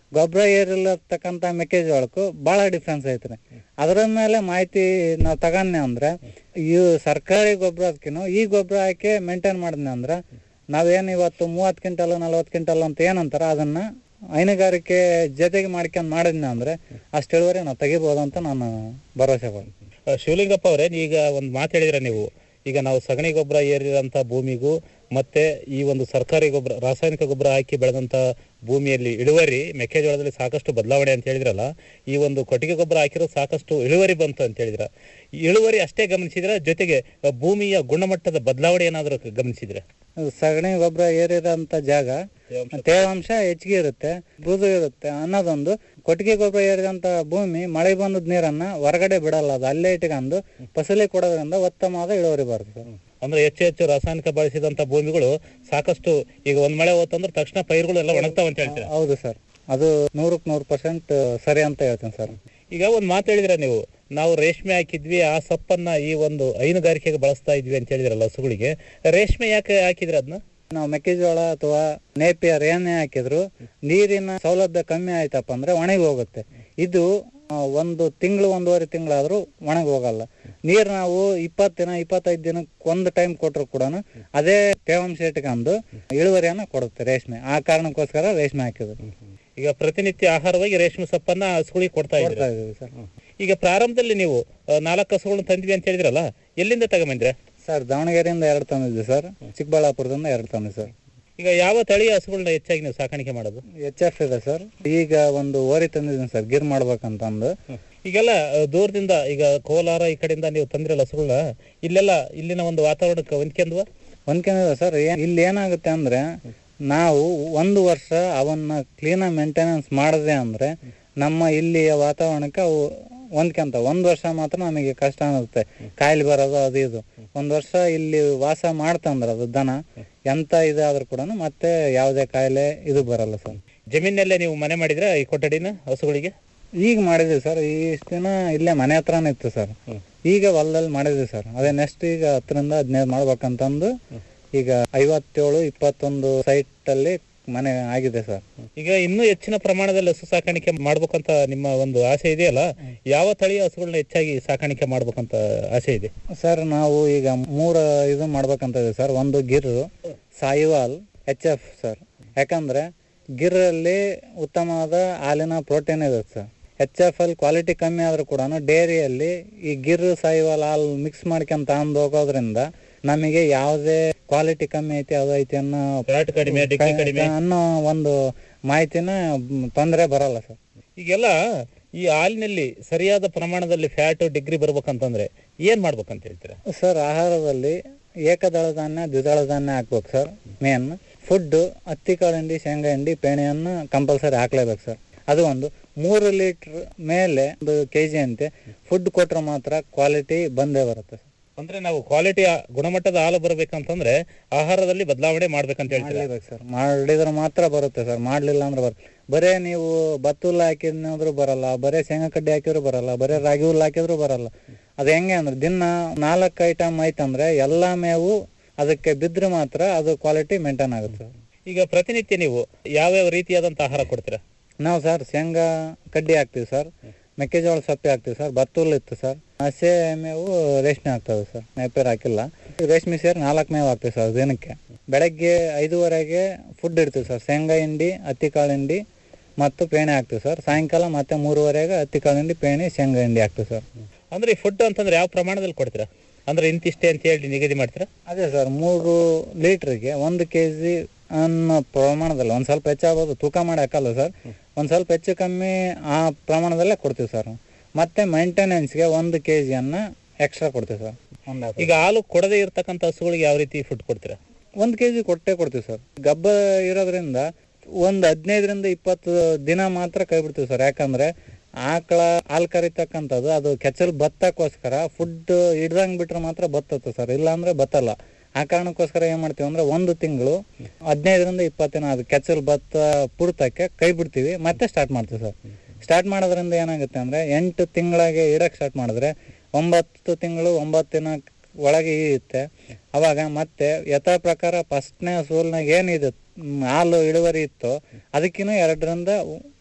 ಗೊಬ್ಬರ ಏರಿರ್ತಕ್ಕಂಥ ಮೆಕ್ಕೆಜೋಳಕ್ಕೂ ಭಾಳ ಡಿಫ್ರೆನ್ಸ್ ಐತ್ರಿ ಅದರ ಮೇಲೆ ಮಾಹಿತಿ ನಾವು ತಗೊಂಡ್ನೆ ಅಂದ್ರೆ ಇವು ಸರ್ಕಾರಿ ಗೊಬ್ಬರಕ್ಕಿನೂ ಈ ಗೊಬ್ಬರ ಹಾಕಿ ಮೇಂಟೈನ್ ಮಾಡಿದ್ನೆ ಅಂದ್ರೆ ನಾವೇನು ಇವತ್ತು ಮೂವತ್ತು ಕ್ವಿಂಟಲ್ ನಲ್ವತ್ತು ಕ್ವಿಂಟಲ್ ಅಂತ ಏನಂತಾರ ಅದನ್ನ ಹೈನುಗಾರಿಕೆ ಜೊತೆಗೆ ಮಾಡ್ಕೊಂಡು ಮಾಡಿದ್ನೆ ಅಂದ್ರೆ ಅಷ್ಟು ಇಳುವರಿ ನಾವು ತೆಗಿಬೋದು ಅಂತ ನಾನು ಭರವಸೆ ಕೊಡ್ತೀನಿ ಆ, ಶಿವಲಿಂಗಪ್ಪ ಅವರೇ ಈಗ ಒಂದು ಮಾತು ಹೇಳಿದ್ರೆ ನೀವು ಈಗ ನಾವು ಸಗಣಿ ಗೊಬ್ಬರ ಏರಿದಂತ ಭೂಮಿಗೂ ಮತ್ತೆ ಈ ಒಂದು ಸರ್ಕಾರಿ ಗೊಬ್ಬರ ರಾಸಾಯನಿಕ ಗೊಬ್ಬರ ಹಾಕಿ ಬೆಳೆದಂತ ಭೂಮಿಯಲ್ಲಿ ಇಳುವರಿ ಮೆಕ್ಕೆಜೋಳದಲ್ಲಿ ಸಾಕಷ್ಟು ಬದಲಾವಣೆ ಅಂತ ಹೇಳಿದ್ರಲ್ಲ ಈ ಒಂದು ಕೊಟ್ಟಿಗೆ ಗೊಬ್ಬರ ಹಾಕಿರೋ ಸಾಕಷ್ಟು ಇಳುವರಿ ಬಂತು ಅಂತ ಹೇಳಿದ್ರ ಈ ಇಳುವರಿ ಅಷ್ಟೇ ಗಮನಿಸಿದ್ರ ಜೊತೆಗೆ ಆ, ಭೂಮಿಯ ಗುಣಮಟ್ಟದ ಬದಲಾವಣೆ ಏನಾದರೂ ಗಮನಿಸಿದ್ರೆ ಸಗಣಿ ಗೊಬ್ಬರ ಏರಿರೋಂಥ ಜಾಗ ತೇವಾಂಶ ಹೆಚ್ಚಿಗೆ ಇರುತ್ತೆ ಮೃದು ಇರುತ್ತೆ ಅನ್ನೋದೊಂದು ಕೊಟ್ಟಿಗೆ ಗೊಬ್ಬರ ಏರಿದಂತ ಭೂಮಿ ಮಳೆ ಬಂದದ ನೀರನ್ನ ಹೊರಗಡೆ ಬಿಡಲ್ಲ ಅದು ಅಲ್ಲೇ ಇಟ್ಕೊಂಡು ಫಸಲಿ ಕೊಡೋದ್ರಿಂದ ಉತ್ತಮವಾದ ಇಳುವರಿ ಬರುತ್ತೆ ಅಂದ್ರೆ ಹೆಚ್ಚು ಹೆಚ್ಚು ರಾಸಾಯನಿಕ ಬಳಸಿದಂತ ಭೂಮಿಗಳು ಸಾಕಷ್ಟು ಈಗ ಒಂದ್ ಮಳೆ ಹೋತಂದ್ರೆ ತಕ್ಷಣ ಪೈರುಗಳು ಎಲ್ಲ ಒಣಗ್ತಾವ ಅಂತ ಹೇಳ್ತೀರಾ ಹೌದು ಸರ್ ಅದು ನೂರಕ್ಕೆ ನೂರು ಪರ್ಸೆಂಟ್ ಸರಿ ಅಂತ ಹೇಳ್ತೀನಿ ಸರ್ ಈಗ ಒಂದ್ ಮಾತು ಹೇಳಿದ್ರ ನೀವು ನಾವು ರೇಷ್ಮೆ ಹಾಕಿದ್ವಿ ಆ ಸೊಪ್ಪನ್ನ ಈ ಒಂದು ಹೈನುಗಾರಿಕೆಗೆ ಬಳಸ್ತಾ ಇದ್ವಿ ಅಂತ ಹೇಳಿದ್ರಲ್ಲ ಹಸುಗಳಿಗೆ ರೇಷ್ಮೆ ಯಾಕೆ ಹಾಕಿದ್ರ ಅದನ್ನ ನಾವು ಮೆಕ್ಕೆಜೋಳ ಅಥವಾ ನೇಪಿಯರ್ ಏನೇ ಹಾಕಿದ್ರು ನೀರಿನ ಸೌಲಭ್ಯ ಕಮ್ಮಿ ಆಯ್ತಪ್ಪ ಅಂದ್ರೆ ಒಣಗಿ ಹೋಗುತ್ತೆ ಇದು ಆ, ಒಂದು ತಿಂಗಳು ಒಂದೂವರೆ ತಿಂಗಳಾದ್ರೂ ಒಣಗಿ ಹೋಗಲ್ಲ ನೀರು ನಾವು ಇಪ್ಪತ್ತು ದಿನ ಇಪ್ಪತ್ತೈದು ದಿನಕ್ಕೆ ಒಂದು ಟೈಮ್ ಕೊಟ್ಟರು ಕೂಡ ಅದೇ ತೇವಾಂಶ ಇಟ್ಕೊಂಡು ಇಳುವರಿಯನ್ನ ಕೊಡುತ್ತೆ ರೇಷ್ಮೆ ಆ ಕಾರಣಕ್ಕೋಸ್ಕರ ರೇಷ್ಮೆ ಹಾಕಿದ್ರು ಈಗ ಪ್ರತಿನಿತ್ಯ ಆಹಾರವಾಗಿ ರೇಷ್ಮೆ ಸೊಪ್ಪನ್ನ ಹಸುಗಳಿಗೆ ಕೊಡ್ತಾ ಕೊಡ್ತಾ ಇದ್ದೀರಾ ಇದೀವಿ ಸರ್ ಈಗ ಪ್ರಾರಂಭದಲ್ಲಿ ನೀವು ಆ, ನಾಲ್ಕು ಹಸುಗಳನ್ನ ತಂದ್ವಿ ಅಂತ ಹೇಳಿದ್ರಲ್ಲ ಎಲ್ಲಿಂದ ತಗೊಂಬಂದ್ರೆ ಸರ್ ದಾವಣಗೆರೆಯಿಂದ ಎರಡು ತಂದಿದ್ವಿ ಸರ್ ಚಿಕ್ಕಬಳ್ಳಾಪುರದಿಂದ ಎರಡು ತಂದಿದ್ವಿ ಸರ್ ಈಗ ಯಾವ ತಳಿಯ ಹಸುಗಳನ್ನ ಹೆಚ್ಚಾಗಿ ನೀವು ಸಾಕಾಣಿಕೆ ಮಾಡೋದು ಎಚ್ ಎಫ್ ಇದೆ ಸರ್ ಈಗ ಒಂದು ಓರಿ ತಂದಿದ್ದೀನಿ ಸರ್ ಗಿರ್ ಮಾಡ್ಬೇಕಂತಂದು ಈಗೆಲ್ಲ ಆ, ದೂರದಿಂದ ಈಗ ಕೋಲಾರ ಈ ಕಡೆಯಿಂದ ನೀವು ತಂದಿರಲ್ಲ ಹಸುಗಳನ್ನ ಇಲ್ಲೆಲ್ಲ ಇಲ್ಲಿನ ಒಂದು ವಾತಾವರಣಕ್ಕೆ ಹೊಂದ್ಕೊಂಡ್ವ ಹೊಂದ್ಕೊಂಡಿದೆ ಸರ್ ಏನ್ ಇಲ್ಲಿ ಏನಾಗುತ್ತೆ ಅಂದ್ರೆ ನಾವು ಒಂದು ವರ್ಷ ಅವನ್ನ ಕ್ಲೀನಾಗಿ ಮೇಂಟೆನೆನ್ಸ್ ಮಾಡದೆ ಅಂದ್ರೆ ನಮ್ಮ ಇಲ್ಲಿಯ ವಾತಾವರಣಕ್ಕೆ ಅವು ಹೊಂದ್ಕೊಂತ ಒಂದ್ ವರ್ಷ ಮಾತ್ರ ನಮಗೆ ಕಷ್ಟ ಅನಿಸುತ್ತೆ ಕಾಯಿಲೆ ಬರೋದು ಅದು ಇದು ಒಂದ್ ವರ್ಷ ಇಲ್ಲಿ ವಾಸ ಮಾಡ್ತಂದ್ರ ಅದು ದನ ಎಂತ ಇದಾದ್ರೂ ಕೂಡ ಮತ್ತೆ ಯಾವುದೇ ಕಾಯಿಲೆ ಇದು ಬರಲ್ಲ ಸರ್ ಜಮೀನಲ್ಲೇ ನೀವು ಮನೆ ಮಾಡಿದ್ರ ಈ ಕೊಠಡಿನ ಹಸುಗಳಿಗೆ ಈಗ ಮಾಡಿದ್ವಿ ಸರ್ ಇಷ್ಟು ದಿನ ಇಲ್ಲೇ ಮನೆ ಹತ್ರನೇ ಇತ್ತು ಸರ್ ಈಗ ಹೊಲದಲ್ಲಿ ಮಾಡಿದ್ವಿ ಸರ್ ಅದೇ ನೆಕ್ಸ್ಟ್ ಈಗ ಹತ್ತರಿಂದ ಹದಿನೈದು ಮಾಡ್ಬೇಕಂತಂದು ಈಗ ಐವತ್ತೇಳು ಇಪ್ಪತ್ತೊಂದು ಸೈಟ್ ಅಲ್ಲಿ ಮನೆ ಆಗಿದೆ ಸರ್ ಈಗ ಇನ್ನೂ ಹೆಚ್ಚಿನ ಪ್ರಮಾಣದಲ್ಲಿ ಹಸು ಸಾಕಾಣಿಕೆ ಮಾಡ್ಬೇಕಂತ ನಿಮ್ಮ ಒಂದು ಆಸೆ ಇದೆಯಲ್ಲ ಯಾವ ತಳಿಯ ಹಸುಗಳನ್ನ ಹೆಚ್ಚಾಗಿ ಸಾಕಾಣಿಕೆ ಮಾಡ್ಬೇಕಂತ ಆಸೆ ಇದೆ ಸರ್ ನಾವು ಈಗ ಮೂರ ಇದು ಮಾಡ್ಬೇಕಂತ ಇದೆ ಸರ್ ಒಂದು Gir Sahiwal H F sir ಯಾಕಂದ್ರೆ ಗಿರಲ್ಲಿ ಉತ್ತಮವಾದ ಹಾಲಿನ ಪ್ರೋಟೀನ್ ಇದೆ ಸರ್ ಎಚ್ ಎಫ್ ಅಲ್ಲಿ ಕ್ವಾಲಿಟಿ ಕಮ್ಮಿ ಆದ್ರೂ ಕೂಡ ಡೇರಿಯಲ್ಲಿ ಈ ಗಿರ್ ಸಾಯಿವಾಲ್ ಹಾಲು ಮಿಕ್ಸ್ ಮಾಡ್ಕೊಂತ ತಗೊಂಡ್ ಹೋಗೋದ್ರಿಂದ ನಮಗೆ ಯಾವುದೇ ಕ್ವಾಲಿಟಿ ಕಮ್ಮಿ ಐತಿ ಅದು ಐತಿ ಅನ್ನೋ ಫ್ಯಾಟ್ ಕಡಿಮೆ ಡಿಕ್ಕಿ ಕಡಿಮೆ ಅನ್ನೋ ಒಂದು ಮಾಹಿತಿನ ತೊಂದರೆ ಬರಲ್ಲ ಸರ್ ಈಗೆಲ್ಲ ಈ ಹಾಲಿನಲ್ಲಿ ಸರಿಯಾದ ಪ್ರಮಾಣದಲ್ಲಿ ಫ್ಯಾಟ್ ಡಿಗ್ರಿ ಬರ್ಬೇಕಂತಂದ್ರೆ ಏನ್ ಮಾಡ್ಬೇಕಂತ ಹೇಳ್ತೀರಾ ಸರ್ ಆಹಾರದಲ್ಲಿ ಏಕದಳ ಧಾನ್ಯ ದ್ವಿದಳ ಧಾನ್ಯ ಹಾಕ್ಬೇಕು ಸರ್ ಮೇನ್ ಫುಡ್ ಹತ್ತಿ ಕಾಳು ಹಿಂಡಿ ಶೇಂಗಾ ಹಿಂಡಿ ಪೇಣೆಯನ್ನು ಕಂಪಲ್ಸರಿ ಹಾಕ್ಲೇಬೇಕು ಸರ್ ಅದು ಒಂದು ಮೂರು ಲೀಟರ್ ಮೇಲೆ ಒಂದು ಕೆ ಜಿ ಅಂತೆ ಫುಡ್ ಕೊಟ್ರೆ ಮಾತ್ರ ಕ್ವಾಲಿಟಿ ಬಂದೇ ಬರುತ್ತೆ ಸರ್ ಅಂದ್ರೆ ನಾವು ಕ್ವಾಲಿಟಿ ಗುಣಮಟ್ಟದ ಹಾಲು ಬರ್ಬೇಕಂತಂದ್ರೆ ಆಹಾರದಲ್ಲಿ ಬದಲಾವಣೆ ಮಾಡ್ಬೇಕಂತ ಹೇಳ್ತೀರಾ ಮಾಡ್ಲೇಬೇಕು ಸರ್ ಮಾಡಿದ್ರೆ ಮಾತ್ರ ಬರುತ್ತೆ ಸರ್ ಮಾಡ್ಲಿಲ್ಲ ಅಂದ್ರೆ ಬರುತ್ತೆ ಬರೇ ನೀವು ಭತ್ತ ಹುಲ್ಲು ಹಾಕಿದ್ರು ಬರಲ್ಲ ಬರೇ ಶೇಂಗಾ ಕಡ್ಡಿ ಹಾಕಿದ್ರು ಬರಲ್ಲ ಬರೇ ರಾಗಿ ಹುಲ್ಲು ಹಾಕಿದ್ರು ಬರಲ್ಲ ಅದು ಹೆಂಗೆ ಅಂದ್ರೆ ದಿನ ನಾಲ್ಕು ಐಟಮ್ ಐತಂದ್ರೆ ಎಲ್ಲಾ ಮೇವು ಅದಕ್ಕೆ ಬಿದ್ರೆ ಮಾತ್ರ ಅದು ಕ್ವಾಲಿಟಿ ಮೇಂಟೈನ್ ಆಗುತ್ತೆ ಸರ್ ಈಗ ಪ್ರತಿನಿತ್ಯ ನೀವು ಯಾವ್ಯಾವ ರೀತಿಯಾದಂತ ಆಹಾರ ಕೊಡ್ತೀರಾ ನಾವು ಸರ್ ಶೇಂಗಾ ಕಡ್ಡಿ ಹಾಕ್ತೀವಿ ಸರ್ ಮೆಕ್ಕೆಜೋಳ ಸೊಪ್ಪೆ ಹಾಕ್ತೀವಿ ಸರ್ ಭತ್ತ ಹುಲ್ಲು ಇತ್ತು ಸರ್ ಹಸೆ ಮೇವು ರೇಷ್ಮೆ ಆಗ್ತದೆ ಸರ್ ನೇಪೇರ್ ಹಾಕಿಲ್ಲ ರೇಷ್ಮೆ ಸೇರಿ ನಾಲ್ಕು ಮೇವು ಹಾಕ್ತೀವಿ ಸರ್ ದಿನಕ್ಕೆ ಬೆಳಗ್ಗೆ ಐದುವರೆಗೆ ಫುಡ್ ಇಡ್ತೀವಿ ಸರ್ ಶೇಂಗಾ ಹಿಂಡಿ ಹತ್ತಿ ಕಾಳು ಹಿಂಡಿ ಮತ್ತು ಪೇಣೆ ಹಾಕ್ತೀವಿ ಸರ್ ಸಾಯಂಕಾಲ ಮತ್ತೆ ಮೂರುವರೆಗೆ ಹತ್ತಿ ಕಾಳು ಹಿಂಡಿ ಪೇಣೆ ಶೇಂಗಾ ಹಿಂಡಿ ಹಾಕ್ತೀವಿ ಸರ್ ಅಂದ್ರೆ ಫುಡ್ ಅಂತಂದ್ರೆ ಯಾವ ಪ್ರಮಾಣದಲ್ಲಿ ಕೊಡ್ತೀರಾ ಅಂದ್ರೆ ಇಂತಿಷ್ಟೇ ಅಂತ ಹೇಳಿ ನಿಗದಿ ಮಾಡ್ತೀರಾ ಅದೇ ಸರ್ ಮೂರು ಲೀಟ್ರಿಗೆ ಒಂದು ಕೆ ಜಿ ಅನ್ನೋ ಪ್ರಮಾಣದಲ್ಲಿ ಒಂದು ಸ್ವಲ್ಪ ಹೆಚ್ಚಾಗ್ಬೋದು ತೂಕ ಮಾಡಿ ಹಾಕಲ್ಲ ಸರ್ ಒಂದು ಸ್ವಲ್ಪ ಹೆಚ್ಚು ಕಮ್ಮಿ ಆ ಪ್ರಮಾಣದಲ್ಲೇ ಕೊಡ್ತೀವಿ ಸರ್ ಮತ್ತೆ ಮೇಂಟೆನೆನ್ಸ್ಗೆ ಒಂದು ಕೆ ಜಿಯನ್ನು ಎಕ್ಸ್ಟ್ರಾ ಕೊಡ್ತೀವಿ ಸರ್ ಒಂದು ಈಗ ಹಾಲು ಕೊಡದೇ ಇರ್ತಕ್ಕಂಥ ಹಸುಗಳಿಗೆ ಯಾವ ರೀತಿ ಫುಡ್ ಕೊಡ್ತೀರಾ ಒಂದು ಕೆ ಜಿ ಕೊಟ್ಟೆ ಕೊಡ್ತೀವಿ ಸರ್ ಗಬ್ಬ ಇರೋದ್ರಿಂದ ಒಂದು ಹದಿನೈದರಿಂದ ಇಪ್ಪತ್ತು ದಿನ ಮಾತ್ರ ಕೈ ಬಿಡ್ತೀವಿ ಸರ್ ಯಾಕಂದ್ರೆ ಆಕಳ ಹಾಲು ಕರಿತಕ್ಕಂಥದ್ದು ಅದು ಕೆಚ್ಚಲು ಬತ್ತಕ್ಕೋಸ್ಕರ ಫುಡ್ ಹಿಡ್ದಂಗ್ ಬಿಟ್ರೆ ಮಾತ್ರ ಬತ್ತತ್ತೆ ಸರ್ ಇಲ್ಲಾಂದ್ರೆ ಬತ್ತಲ್ಲ ಆ ಕಾರಣಕ್ಕೋಸ್ಕರ ಏನ್ ಮಾಡ್ತೀವಿ ಅಂದ್ರೆ ಒಂದು ತಿಂಗಳು ಹದಿನೈದರಿಂದ ಇಪ್ಪತ್ತು ದಿನ ಅದು ಕೆಚ್ಚಲು ಭತ್ತ ಪುಡ್ತಕ್ಕೆ ಕೈ ಬಿಡ್ತೀವಿ ಮತ್ತೆ ಸ್ಟಾರ್ಟ್ ಮಾಡ್ತೀವಿ ಸರ್ ಸ್ಟಾರ್ಟ್ ಮಾಡೋದ್ರಿಂದ ಏನಾಗುತ್ತೆ ಅಂದ್ರೆ ಎಂಟು ತಿಂಗಳಿಗೆ ಇಡಕ್ ಸ್ಟಾರ್ಟ್ ಮಾಡಿದ್ರೆ ಒಂಬತ್ತು ತಿಂಗಳು ಒಂಬತ್ತು ದಿನ ಒಳಗೆ ಇರುತ್ತೆ ಅವಾಗ ಮತ್ತೆ ಯಥಾ ಪ್ರಕಾರ ಫಸ್ಟ್ನೇ ಸೂಲ್ನಾಗ ಏನಿದೆ ಮ್, ಹಾಲು ಇಳುವರಿ ಇತ್ತು ಅದಕ್ಕಿಂತ ಎರಡರಿಂದ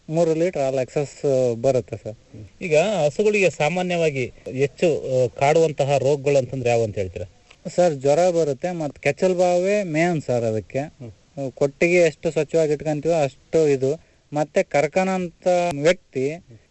ಮೂರು ಲೀಟರ್ ಹಾಲು ಎಕ್ಸಸ್ ಬರುತ್ತೆ ಸರ್ ಈಗ ಹಸುಗಳಿಗೆ ಸಾಮಾನ್ಯವಾಗಿ ಹೆಚ್ಚು ಆ, ಕಾಡುವಂತಹ ರೋಗಗಳು ಅಂತಂದ್ರೆ ಯಾವ ಅಂತ ಹೇಳ್ತೀರಾ ಸರ್ ಜ್ವರ ಬರುತ್ತೆ ಮತ್ತು ಕೆಚ್ಚಲ್ ಬಾವೇ ಮೇನ್ ಸರ್ ಅದಕ್ಕೆ ಕೊಟ್ಟಿಗೆ ಎಷ್ಟು ಸ್ವಚ್ಛವಾಗಿ ಇಟ್ಕೊಂತೀವೋ ಅಷ್ಟು ಇದು ಮತ್ತೆ ಕರ್ಕನಂತ ವ್ಯಕ್ತಿ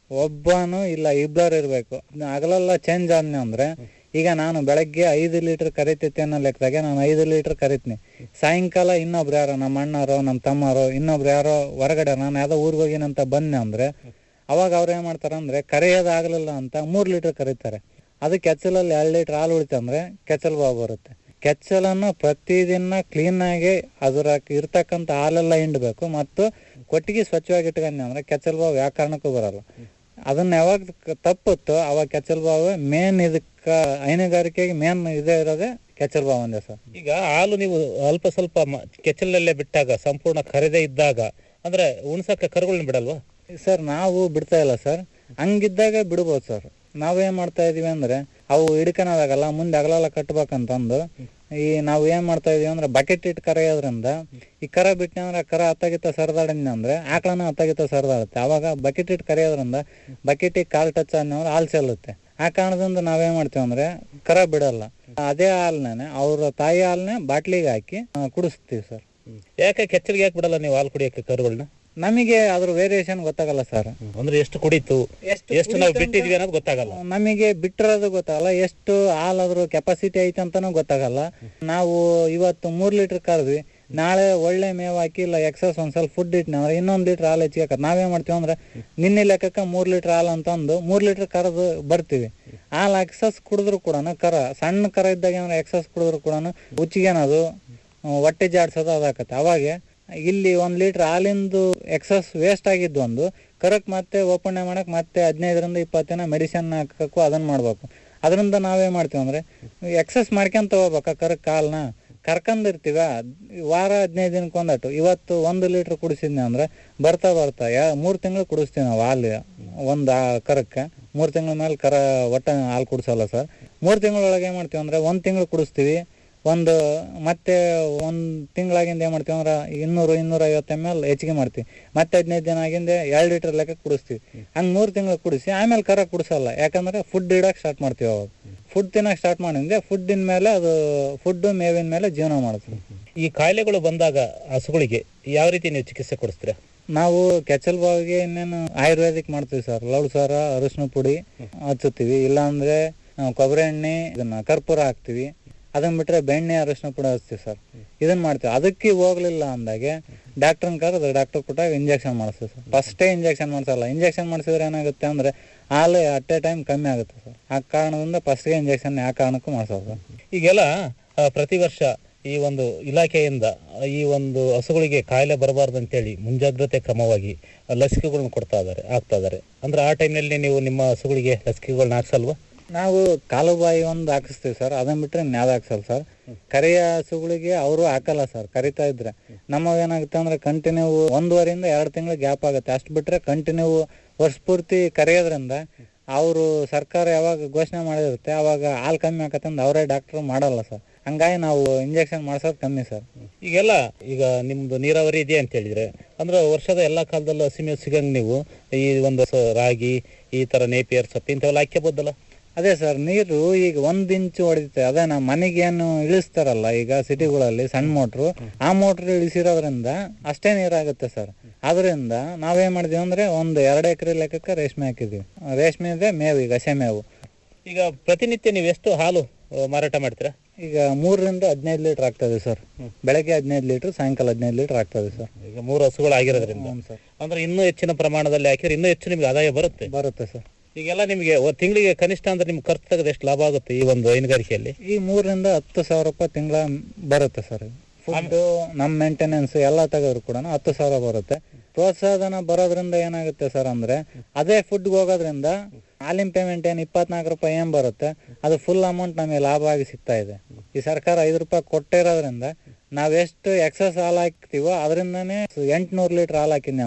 ಒಬ್ಬನು ಇಲ್ಲ ಇಬ್ಬರು ಇರಬೇಕು ಹಗಲೆಲ್ಲ ಚೇಂಜ್ ಆದ್ನೆ ಅಂದ್ರೆ ಈಗ ನಾನು ಬೆಳಗ್ಗೆ ಐದು ಲೀಟರ್ ಕರಿತೈತಿ ಅನ್ನೋ ಲೆಕ್ಕದಾಗೆ ನಾನು ಐದು ಲೀಟರ್ ಕರಿತೀನಿ ಸಾಯಂಕಾಲ ಇನ್ನೊಬ್ರು ಯಾರೋ ನಮ್ಮ ಅಣ್ಣಾರೋ ನಮ್ಮ ತಮ್ಮರೋ ಇನ್ನೊಬ್ರು ಯಾರೋ ಹೊರಗಡೆ ನಾನು ಯಾವ್ದೋ ಊರಿಗೆ ಹೋಗಿನಂತ ಬಂದೆ ಅಂದ್ರೆ ಅವಾಗ ಅವ್ರು ಏನ್ ಮಾಡ್ತಾರೆ ಅಂದ್ರೆ ಕರೆಯೋದಾಗ್ಲಿಲ್ಲ ಅಂತ ಮೂರ್ ಲೀಟರ್ ಕರೀತಾರೆ ಅದು ಕೆಚ್ಚಲಲ್ಲಿ ಎರಡು ಲೀಟರ್ ಹಾಲು ಉಳಿತಂದ್ರೆ ಕೆಚ್ಚಲ್ ಬಾವು ಬರುತ್ತೆ ಕೆಚ್ಚಲನ್ನು ಪ್ರತಿದಿನ ಕ್ಲೀನ್ ಆಗಿ ಅದರ ಇರ್ತಕ್ಕಂಥ ಹಾಲೆಲ್ಲ ಹಿಂಡ್ಬೇಕು ಮತ್ತು ಕೊಟ್ಟಿಗೆ ಸ್ವಚ್ಛವಾಗಿ ಇಟ್ಕೊಂಡೆ ಅಂದ್ರೆ ಕೆಚ್ಚಲ್ ಬಾವು ಯಾವ ಕಾರಣಕ್ಕೂ ಬರಲ್ಲ ಅದನ್ನ ಯಾವಾಗ ಕ- ತಪ್ಪುತ್ತೋ ಅವಾಗ ಕೆಚ್ಚಲ್ ಬಾವು ಮೇನ್ ಇದಕ್ಕ ಹೈನುಗಾರಿಕೆಗೆ ಮೇನ್ ಇದೇ ಇರೋದೇ ಕೆಚ್ಚಲ್ ಬಾವು ಒಂದೇ ಸರ್ ಈಗ ಹಾಲು ನೀವು ಅಲ್ಪ ಸ್ವಲ್ಪ ಮ- ಕೆಚ್ಚಲಲ್ಲೇ ಬಿಟ್ಟಾಗ ಸಂಪೂರ್ಣ ಕರೆದೇ ಇದ್ದಾಗ ಅಂದ್ರೆ ಉಣ್ಸಕ್ಕೆ ಕರುಗಳನ್ನ ಬಿಡಲ್ವಾ ಸರ್ ನಾವು ಬಿಡ್ತಾ ಇಲ್ಲ ಸರ್ ಹಂಗಿದ್ದಾಗ ಬಿಡ್ಬೋದು ಸರ್ ನಾವೇನ್ ಮಾಡ್ತಾ ಇದೀವಿ ಅಂದ್ರೆ ಅವು ಹಿಡ್ಕೊಳೋದಾಗಲ್ಲ ಮುಂದೆ ಅಗಲೆಲ್ಲ ಕಟ್ಬೇಕಂತಂದು ಈ ನಾವು ಏನ್ ಮಾಡ್ತಾ ಇದೀವಿ ಅಂದ್ರೆ ಬಕೆಟ್ ಇಟ್ಟು ಕರೆಯೋದ್ರಿಂದ ಈ ಕರ ಬಿಟ್ಟೆ ಅಂದ್ರೆ ಕರ ಹತ್ತಾಗಿತ್ತ ಸರದಾಡಿದ್ನಿ ಅಂದ್ರೆ ಆಕಳನ ಹತ್ತಾಗಿತ್ತ ಸರದಾಡುತ್ತೆ ಅವಾಗ ಬಕೆಟ್ ಇಟ್ಟು ಕರೆಯೋದ್ರಿಂದ ಬಕೆಟಿಗೆ ಕಾಲ್ ಟಚ್ ಆದ್ನಂದ್ರೆ ಹಾಲು ಚೆಲ್ಲುತ್ತೆ ಆ ಕಾರಣದಿಂದ ನಾವೇನ್ ಮಾಡ್ತೀವಿ ಅಂದ್ರೆ ಕರ ಬಿಡಲ್ಲ ಅದೇ ಹಾಲ್ನೇ ಅವ್ರ ತಾಯಿ ಹಾಲ್ನೇ ಬಾಟ್ಲಿಗೆ ಹಾಕಿ ಆ, ಕುಡಿಸ್ತೀವಿ ಸರ್ ಯಾಕೆ ಕೆಚ್ಚಲಿಗೆ ಯಾಕೆ ಬಿಡಲ್ಲ ನೀವು ಹಾಲು ಕುಡಿಯಕ್ಕೆ ಕರುಗಳನ್ನ ನಮಗೆ ಅದ್ರ ವೇರಿಯೇಷನ್ ಗೊತ್ತಾಗಲ್ಲ ಸರ್ ಅಂದ್ರೆ ಎಷ್ಟು ಕುಡಿತು ಎಷ್ಟು ನಾವು ಬಿಟ್ಟಿದ್ವಿ ಅನ್ನೋದು ಗೊತ್ತಾಗಲ್ಲ ನಮಗೆ ಬಿಟ್ಟಿರೋದು ಗೊತ್ತಾಗಲ್ಲ ಎಷ್ಟು ಹಾಲ್ ಅದ್ರ ಕೆಪಾಸಿಟಿ ಐತೆ ಅಂತಾನೂ ಗೊತ್ತಾಗಲ್ಲ ನಾವು ಇವತ್ತು ಮೂರ್ ಲೀಟರ್ ಕರೆದ್ವಿ ನಾಳೆ ಒಳ್ಳೆ ಮೇವ್ ಹಾಕಿ ಇಲ್ಲ ಎಕ್ಸಸ್ ಒಂದ್ ಸ್ವಲ್ಪ ಫುಡ್ ಇಟ್ನ ಅಂದ್ರೆ ಇನ್ನೊಂದ್ ಲೀಟರ್ ಹಾಲು ಹೆಚ್ಚಿಗೆ ಹಾಕತ್ ನಾವೇನ್ ಮಾಡ್ತೀವಿ ಅಂದ್ರೆ ನಿನ್ನೆ ಲೆಕ್ಕಕ್ಕೆ ಮೂರ್ ಲೀಟರ್ ಹಾಲು ಅಂತಂದು ಮೂರ್ ಲೀಟರ್ ಕರೆದು ಬರ್ತೀವಿ ಹಾಲು ಎಕ್ಸಸ್ ಕುಡಿದ್ರು ಕೂಡ ಕರ ಸಣ್ಣ ಕರ ಇದ್ದಾಗ ಏನಾರ ಎಕ್ಸಸ್ ಕುಡಿದ್ರು ಕೂಡ ಉಚ್ಚಿಗೆನದು ಹೊಟ್ಟೆ ಜಾಡ್ಸೋದು ಅದಾಕತ್ತೆ ಅವಾಗ ಇಲ್ಲಿ ಒಂದ್ ಲೀಟರ್ ಹಾಲಿಂದು ಎಕ್ಸಸ್ ವೇಸ್ಟ್ ಆಗಿದ್ದು ಒಂದು ಕರಕ್ ಮತ್ತೆ ಓಪಣೆ ಮಾಡಕ್ ಮತ್ತೆ ಹದಿನೈದರಿಂದ ಇಪ್ಪತ್ತು ದಿನ ಮೆಡಿಸಿನ್ ಹಾಕಕ್ಕೂ ಅದನ್ನ ಮಾಡ್ಬೇಕು ಅದರಿಂದ ನಾವೇನ್ ಮಾಡ್ತೀವಿ ಅಂದ್ರೆ ಎಕ್ಸಸ್ ಮಾಡ್ಕೊಂತ ಹೋಗ್ಬೇಕ ಕರಕ್ ಹಾಲ್ನ ಕರ್ಕೊಂಡಿರ್ತೀವ ವಾರ ಹದಿನೈದು ದಿನಕ್ಕೆ ಒಂದಟ್ಟು ಇವತ್ತು ಒಂದು ಲೀಟರ್ ಕುಡಿಸಿದ್ನಿ ಅಂದ್ರೆ ಬರ್ತಾ ಬರ್ತಾ ಯಾ ಮೂರ್ ತಿಂಗಳು ಕುಡಿಸ್ತೀವಿ ನಾವು ಹಾಲು ಒಂದು ಕರಕ್ಕೆ ಮೂರ್ ತಿಂಗಳ ಮೇಲೆ ಕರ ಒಟ್ಟ ಹಾಲು ಕುಡಿಸಲ್ಲ ಸರ್ ಮೂರ್ ತಿಂಗಳೊಳಗೆ ಏನ್ ಮಾಡ್ತೀವಿ ಅಂದ್ರೆ ಒಂದ್ ತಿಂಗಳು ಕುಡಿಸ್ತೀವಿ ಒಂದು ಮತ್ತೆ ಒಂದ್ ತಿಂಗಳಾಗಿಂದ ಏನ್ ಮಾಡ್ತೀವಿ ಅಂದ್ರೆ ಇನ್ನೂರು ಇನ್ನೂರ ಐವತ್ತು ಎಮ್ ಎಲ್ ಹೆಚ್ಚಿಗೆ ಮಾಡ್ತೀವಿ ಮತ್ತೆ ಹದಿನೈದು ದಿನ ಆಗಿಂದ ಎರಡು ಲೀಟರ್ ಲೆಕ್ಕ ಕುಡಿಸ್ತೀವಿ ಹಂಗ್ ಮೂರ್ ತಿಂಗಳು ಕುಡಿಸಿ ಆಮೇಲೆ ಕರ ಕುಡಿಸಲ್ಲ ಯಾಕಂದ್ರೆ ಫುಡ್ ಇಡಕ್ ಸ್ಟಾರ್ಟ್ ಮಾಡ್ತೀವಿ ಅವಾಗ ಫುಡ್ ತಿನ್ನಕ್ ಸ್ಟಾರ್ಟ್ ಮಾಡಿದ್ರೆ ಫುಡ್ಡಿನ ಮೇಲೆ ಅದು ಫುಡ್ ಮೇವಿನ ಮೇಲೆ ಜೀವನ ಮಾಡುತ್ತೆ ಈ ಕಾಯಿಲೆಗಳು ಬಂದಾಗ ಹಸುಗಳಿಗೆ ಯಾವ ರೀತಿ ನೀವು ಚಿಕಿತ್ಸೆ ಕೊಡಿಸ್ತೀರಾ ನಾವು ಕೆಚ್ಚಲ್ ಬಾವಿಗೆ ಇನ್ನೇನು ಆಯುರ್ವೇದಿಕ್ ಮಾಡ್ತೀವಿ ಸರ್ ಲೌಡ್ ಸಾರ ಅರಿಶಿನ ಪುಡಿ ಹಚ್ಚುತ್ತೀವಿ ಇಲ್ಲಾಂದ್ರೆ ಆ, ಕೊಬ್ಬರಿ ಎಣ್ಣೆ ಇದನ್ನ ಕರ್ಪೂರ ಹಾಕ್ತಿವಿ ಅದನ್ನ ಬಿಟ್ರೆ ಬೆಣ್ಣೆ ಅರಿಶಿನ ಪುಡಿ ಹಚ್ತೀವಿ ಸರ್ ಇದನ್ನ ಮಾಡ್ತೀವಿ ಅದಕ್ಕೆ ಹೋಗ್ಲಿಲ್ಲ ಅಂದಾಗೆ ಡಾಕ್ಟರ್ನ ಕರೆದು ಡಾಕ್ಟರ್ ಕೊಟ್ಟಾಗ ಇಂಜೆಕ್ಷನ್ ಮಾಡಿಸ್ತೀವಿ ಸರ್ ಫಸ್ಟೇ ಇಂಜೆಕ್ಷನ್ ಮಾಡಿಸಲ್ಲ ಇಂಜೆಕ್ಷನ್ ಮಾಡಿಸಿದ್ರೆ ಏನಾಗುತ್ತೆ ಅಂದ್ರೆ ಹಾಲು ಅಟ್ ಎ ಟೈಮ್ ಕಮ್ಮಿ ಆಗುತ್ತೆ ಸರ್ ಆ ಕಾರಣದಿಂದ ಫಸ್ಟ್ಗೆ ಇಂಜೆಕ್ಷನ್ ಯಾವ ಕಾರಣಕ್ಕೂ ಮಾಡಿಸಲ್ಲ ಸರ್ ಈಗೆಲ್ಲ ಆ, ಪ್ರತಿ ವರ್ಷ ಈ ಒಂದು ಇಲಾಖೆಯಿಂದ ಈ ಒಂದು ಹಸುಗಳಿಗೆ ಕಾಯಿಲೆ ಬರಬಾರ್ದು ಅಂತೇಳಿ ಮುಂಜಾಗ್ರತೆ ಕ್ರಮವಾಗಿ ಲಸಿಕೆಗಳನ್ನು ಕೊಡ್ತಾ ಇದ್ದಾರೆ ಆಗ್ತಾ ಇದ್ದಾರೆ ಅಂದ್ರೆ ಆ ಟೈಮ್ನಲ್ಲಿ ನೀವು ನಿಮ್ಮ ಹಸುಗಳಿಗೆ ಲಸಿಕೆಗಳನ್ನ ಹಾಕ್ಸಲ್ವಾ ನಾವು ಕಾಲು ಬಾಯಿ ಒಂದು ಹಾಕಿಸ್ತೀವಿ ಸರ್ ಅದನ್ನ ಬಿಟ್ರೆ ನ್ಯಾದ ಹಾಕ್ಸಲ್ಲ ಸರ್ ಕರಿಯ ಹಸುಗಳಿಗೆ ಅವರು ಹಾಕಲ್ಲ ಸರ್ ಕರಿತಾ ಇದ್ರೆ ನಮ್ಮವ್ ಏನಾಗುತ್ತೆ ಅಂದ್ರೆ ಕಂಟಿನ್ಯೂ ಒಂದೂವರೆಯಿಂದ ಎರಡು ತಿಂಗಳು ಗ್ಯಾಪ್ ಆಗುತ್ತೆ ಅಷ್ಟು ಬಿಟ್ರೆ ಕಂಟಿನ್ಯೂ ವರ್ಷ ಪೂರ್ತಿ ಕರೆಯೋದ್ರಿಂದ ಅವರು ಸರ್ಕಾರ ಯಾವಾಗ ಘೋಷಣೆ ಮಾಡಿರುತ್ತೆ ಅವಾಗ ಹಾಲು ಕಮ್ಮಿ ಆಕತ್ತಂದು ಅವರೇ ಡಾಕ್ಟರ್ ಮಾಡಲ್ಲ ಸರ್ ಹಂಗಾಗಿ ನಾವು ಇಂಜೆಕ್ಷನ್ ಮಾಡ್ಸೋದು ಕಮ್ಮಿ ಸರ್ ಈಗೆಲ್ಲ ಈಗ ನಿಮ್ದು ನೀರಾವರಿ ಇದೆ ಅಂತ ಹೇಳಿದ್ರೆ ಅಂದ್ರೆ ವರ್ಷದ ಎಲ್ಲಾ ಕಾಲದಲ್ಲೂ ಹಸಿಮೆ ಸಿಗಂಗ್ ನೀವು ಈ ಒಂದು ಸ- ರಾಗಿ ಈ ತರ ನೇಪಿಯರ್ ಸೊಪ್ಪು ಇಂಥವೆಲ್ಲ ಹಾಕ್ಯಬೋದಲ್ಲ ಅದೇ ಸರ್ ನೀರು ಈಗ ಒಂದ್ ಇಂಚು ಹೊಡಿತೆ ಅದೇ ನಮ್ಮ ಮನೆಗೆ ಏನು ಇಳಿಸ್ತಾರಲ್ಲ ಈಗ ಸಿಟಿಗಳಲ್ಲಿ ಸಣ್ಣ ಮೋಟ್ರು ಆ ಮೋಟ್ರ್ ಇಳಿಸಿರೋದ್ರಿಂದ ಅಷ್ಟೇ ನೀರಾಗುತ್ತೆ ಸರ್ ಅದರಿಂದ ನಾವೇನ್ ಮಾಡಿದ್ವಿ ಅಂದ್ರೆ ಒಂದು ಎರಡು ಎಕರೆ ಲೆಕ್ಕಕ್ಕೆ ರೇಷ್ಮೆ ಹಾಕಿದ್ವಿ ರೇಷ್ಮೆ ಇದೆ ಮೇವು ಈಗ ಹಸೆ ಮೇವು ಈಗ ಪ್ರತಿನಿತ್ಯ ನೀವು ಎಷ್ಟು ಹಾಲು ಆ, ಮಾರಾಟ ಮಾಡ್ತೀರಾ ಈಗ ಮೂರರಿಂದ ಹದಿನೈದು ಲೀಟರ್ ಆಗ್ತದೆ ಸರ್ ಬೆಳಗ್ಗೆ ಹದಿನೈದು ಲೀಟರ್ ಸಾಯಂಕಾಲ ಹದಿನೈದು ಲೀಟರ್ ಆಗ್ತದೆ ಸರ್ ಈಗ ಮೂರು ಹಸುಗಳು ಆಗಿರೋದ್ರಿಂದ ಅಂದ್ರೆ ಇನ್ನೂ ಹೆಚ್ಚಿನ ಪ್ರಮಾಣದಲ್ಲಿ ಹಾಕಿದ್ರೆ ಇನ್ನೂ ಹೆಚ್ಚು ನಿಮ್ಗೆ ಆದಾಯ ಬರುತ್ತೆ ಬರುತ್ತೆ ಸರ್ ಈಗೆಲ್ಲ ನಿಮಗೆ ತಿಂಗಳಿಗೆ ಕನಿಷ್ಠ ಅಂದ್ರೆ ನಿಮ್ಗೆ ಖರ್ಚು ತೆಗೆದು ಎಷ್ಟು ಲಾಭ ಆಗುತ್ತೆ ಈ ಒಂದು ಹೈನುಗಾರಿಕೆಯಲ್ಲಿ ಈ ಮೂರರಿಂದ ಹತ್ತು ಸಾವಿರ ರೂಪಾಯಿ ತಿಂಗಳ ಬರುತ್ತೆ ಸರ್ ಫುಡ್ ನಮ್ಮ ಮೇಂಟೆನೆನ್ಸ್ ಎಲ್ಲ ತೆಗೆದ್ರು ಕೂಡ ಹತ್ತು ಸಾವಿರ ಬರುತ್ತೆ ಪ್ರೋತ್ಸಾಹಧನ ಬರೋದ್ರಿಂದ ಏನಾಗುತ್ತೆ ಸರ್ ಅಂದ್ರೆ ಅದೇ ಫುಡ್ಗೆ ಹೋಗೋದ್ರಿಂದ ಹಾಲಿನ ಪೇಮೆಂಟ್ ಏನು ಇಪ್ಪತ್ನಾಲ್ಕು ರೂಪಾಯಿ ಏನ್ ಬರುತ್ತೆ ಅದು ಫುಲ್ ಅಮೌಂಟ್ ನಮಗೆ ಲಾಭ ಆಗಿ ಸಿಗ್ತಾ ಇದೆ ಈ ಸರ್ಕಾರ ಐದು ರೂಪಾಯಿ ಕೊಟ್ಟಿರೋದ್ರಿಂದ ನಾವೆಷ್ಟು ಎಕ್ಸಸ್ ಹಾಲು ಹಾಕ್ತಿವೋ ಅದರಿಂದನೇ ಎಂಟ್ನೂರು ಲೀಟರ್ ಹಾಲು ಹಾಕಿದ್ನಿ ಅಂದ್ರೆ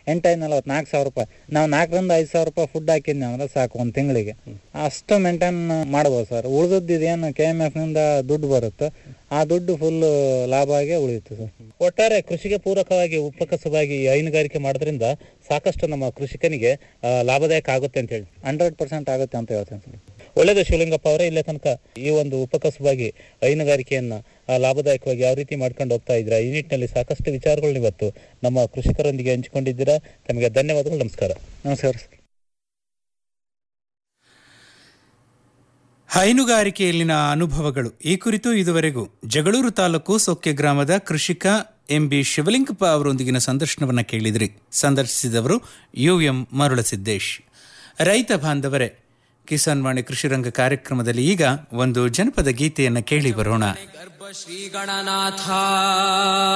ಎಂಟೈದು ನಲವತ್ತು ನಾಲ್ಕು ಸಾವಿರ ರೂಪಾಯಿ ನಾವು ನಾಲ್ಕರಿಂದ ಐದು ಸಾವಿರ ರೂಪಾಯಿ ಫುಡ್ ಹಾಕಿದ್ವಿ ಅಂದ್ರೆ ಸಾಕು ಒಂದು ತಿಂಗಳಿಗೆ ಅಷ್ಟು ಮೇಂಟೈನ್ ಮಾಡ್ಬೋದು ಸರ್ ಉಳಿದದ್ದು ಇದೇನು ಕೆ ಎಮ್ ಎಫ್ನಿಂದ ದುಡ್ಡು ಬರುತ್ತೆ ಆ ದುಡ್ಡು ಫುಲ್ ಲಾಭ ಆಗೇ ಉಳಿಯುತ್ತೆ ಸರ್ ಒಟ್ಟಾರೆ ಕೃಷಿಗೆ ಪೂರಕವಾಗಿ ಉಪಕಸವಾಗಿ ಈ ಹೈನುಗಾರಿಕೆ ಮಾಡೋದ್ರಿಂದ ಸಾಕಷ್ಟು ನಮ್ಮ ಕೃಷಿಕನಿಗೆ ಆ, ಲಾಭದಾಯಕ ಆಗುತ್ತೆ ಅಂತ ಹೇಳಿ ಹಂಡ್ರೆಡ್ ಪರ್ಸೆಂಟ್ ಆಗುತ್ತೆ ಅಂತ ಹೇಳ್ತೇನೆ ಸರ್ ಒಳ್ಳೆಯದು ಶಿವಲಿಂಗಪ್ಪ ಅವರೇ ಇಲ್ಲೇ ತನಕ ಈ ಒಂದು ಉಪಕಸವಾಗಿ ಹೈನುಗಾರಿಕೆಯನ್ನ ಆ, ಲಾಭದಾಯಕವಾಗಿ ಯಾವ ರೀತಿ ಮಾಡ್ಕೊಂಡು ಹೋಗ್ತಾ ಇದ್ದೀರಾ ಈ ನಿಟ್ಟಿನಲ್ಲಿ ಸಾಕಷ್ಟು ವಿಚಾರಗಳನ್ನ ಇವತ್ತು ನಮ್ಮ ಕೃಷಿಕರೊಂದಿಗೆ ಹಂಚಿಕೊಂಡಿದ್ದೀರಾ ತಮಗೆ ಧನ್ಯವಾದಗಳು ನಮಸ್ಕಾರ ನಮಸ್ಕಾರ ಸರ್ ಹೈನುಗಾರಿಕೆಯಲ್ಲಿನ ಅನುಭವಗಳು ಈ ಕುರಿತು ಇದುವರೆಗೂ ಜಗಳೂರು ತಾಲೂಕು ಸೊಕ್ಕೆ ಗ್ರಾಮದ ಕೃಷಿಕ ಎಂ ಬಿ ಶಿವಲಿಂಗಪ್ಪ ಅವರೊಂದಿಗಿನ ಸಂದರ್ಶನವನ್ನು ಕೇಳಿದ್ರಿ ಸಂದರ್ಶಿಸಿದವರು ಯು ಎಂ ಮರುಳಸಿದ್ದೇಶ್ ರೈತ ಬಾಂಧವರೇ ಕಿಸಾನ್ ವಾಣಿ ಕೃಷಿರಂಗ ಕಾರ್ಯಕ್ರಮದಲ್ಲಿ ಈಗ ಒಂದು ಜನಪದ ಗೀತೆಯನ್ನು ಕೇಳಿ ಬರೋಣ ಶ್ರೀ ಗಣನಾಥ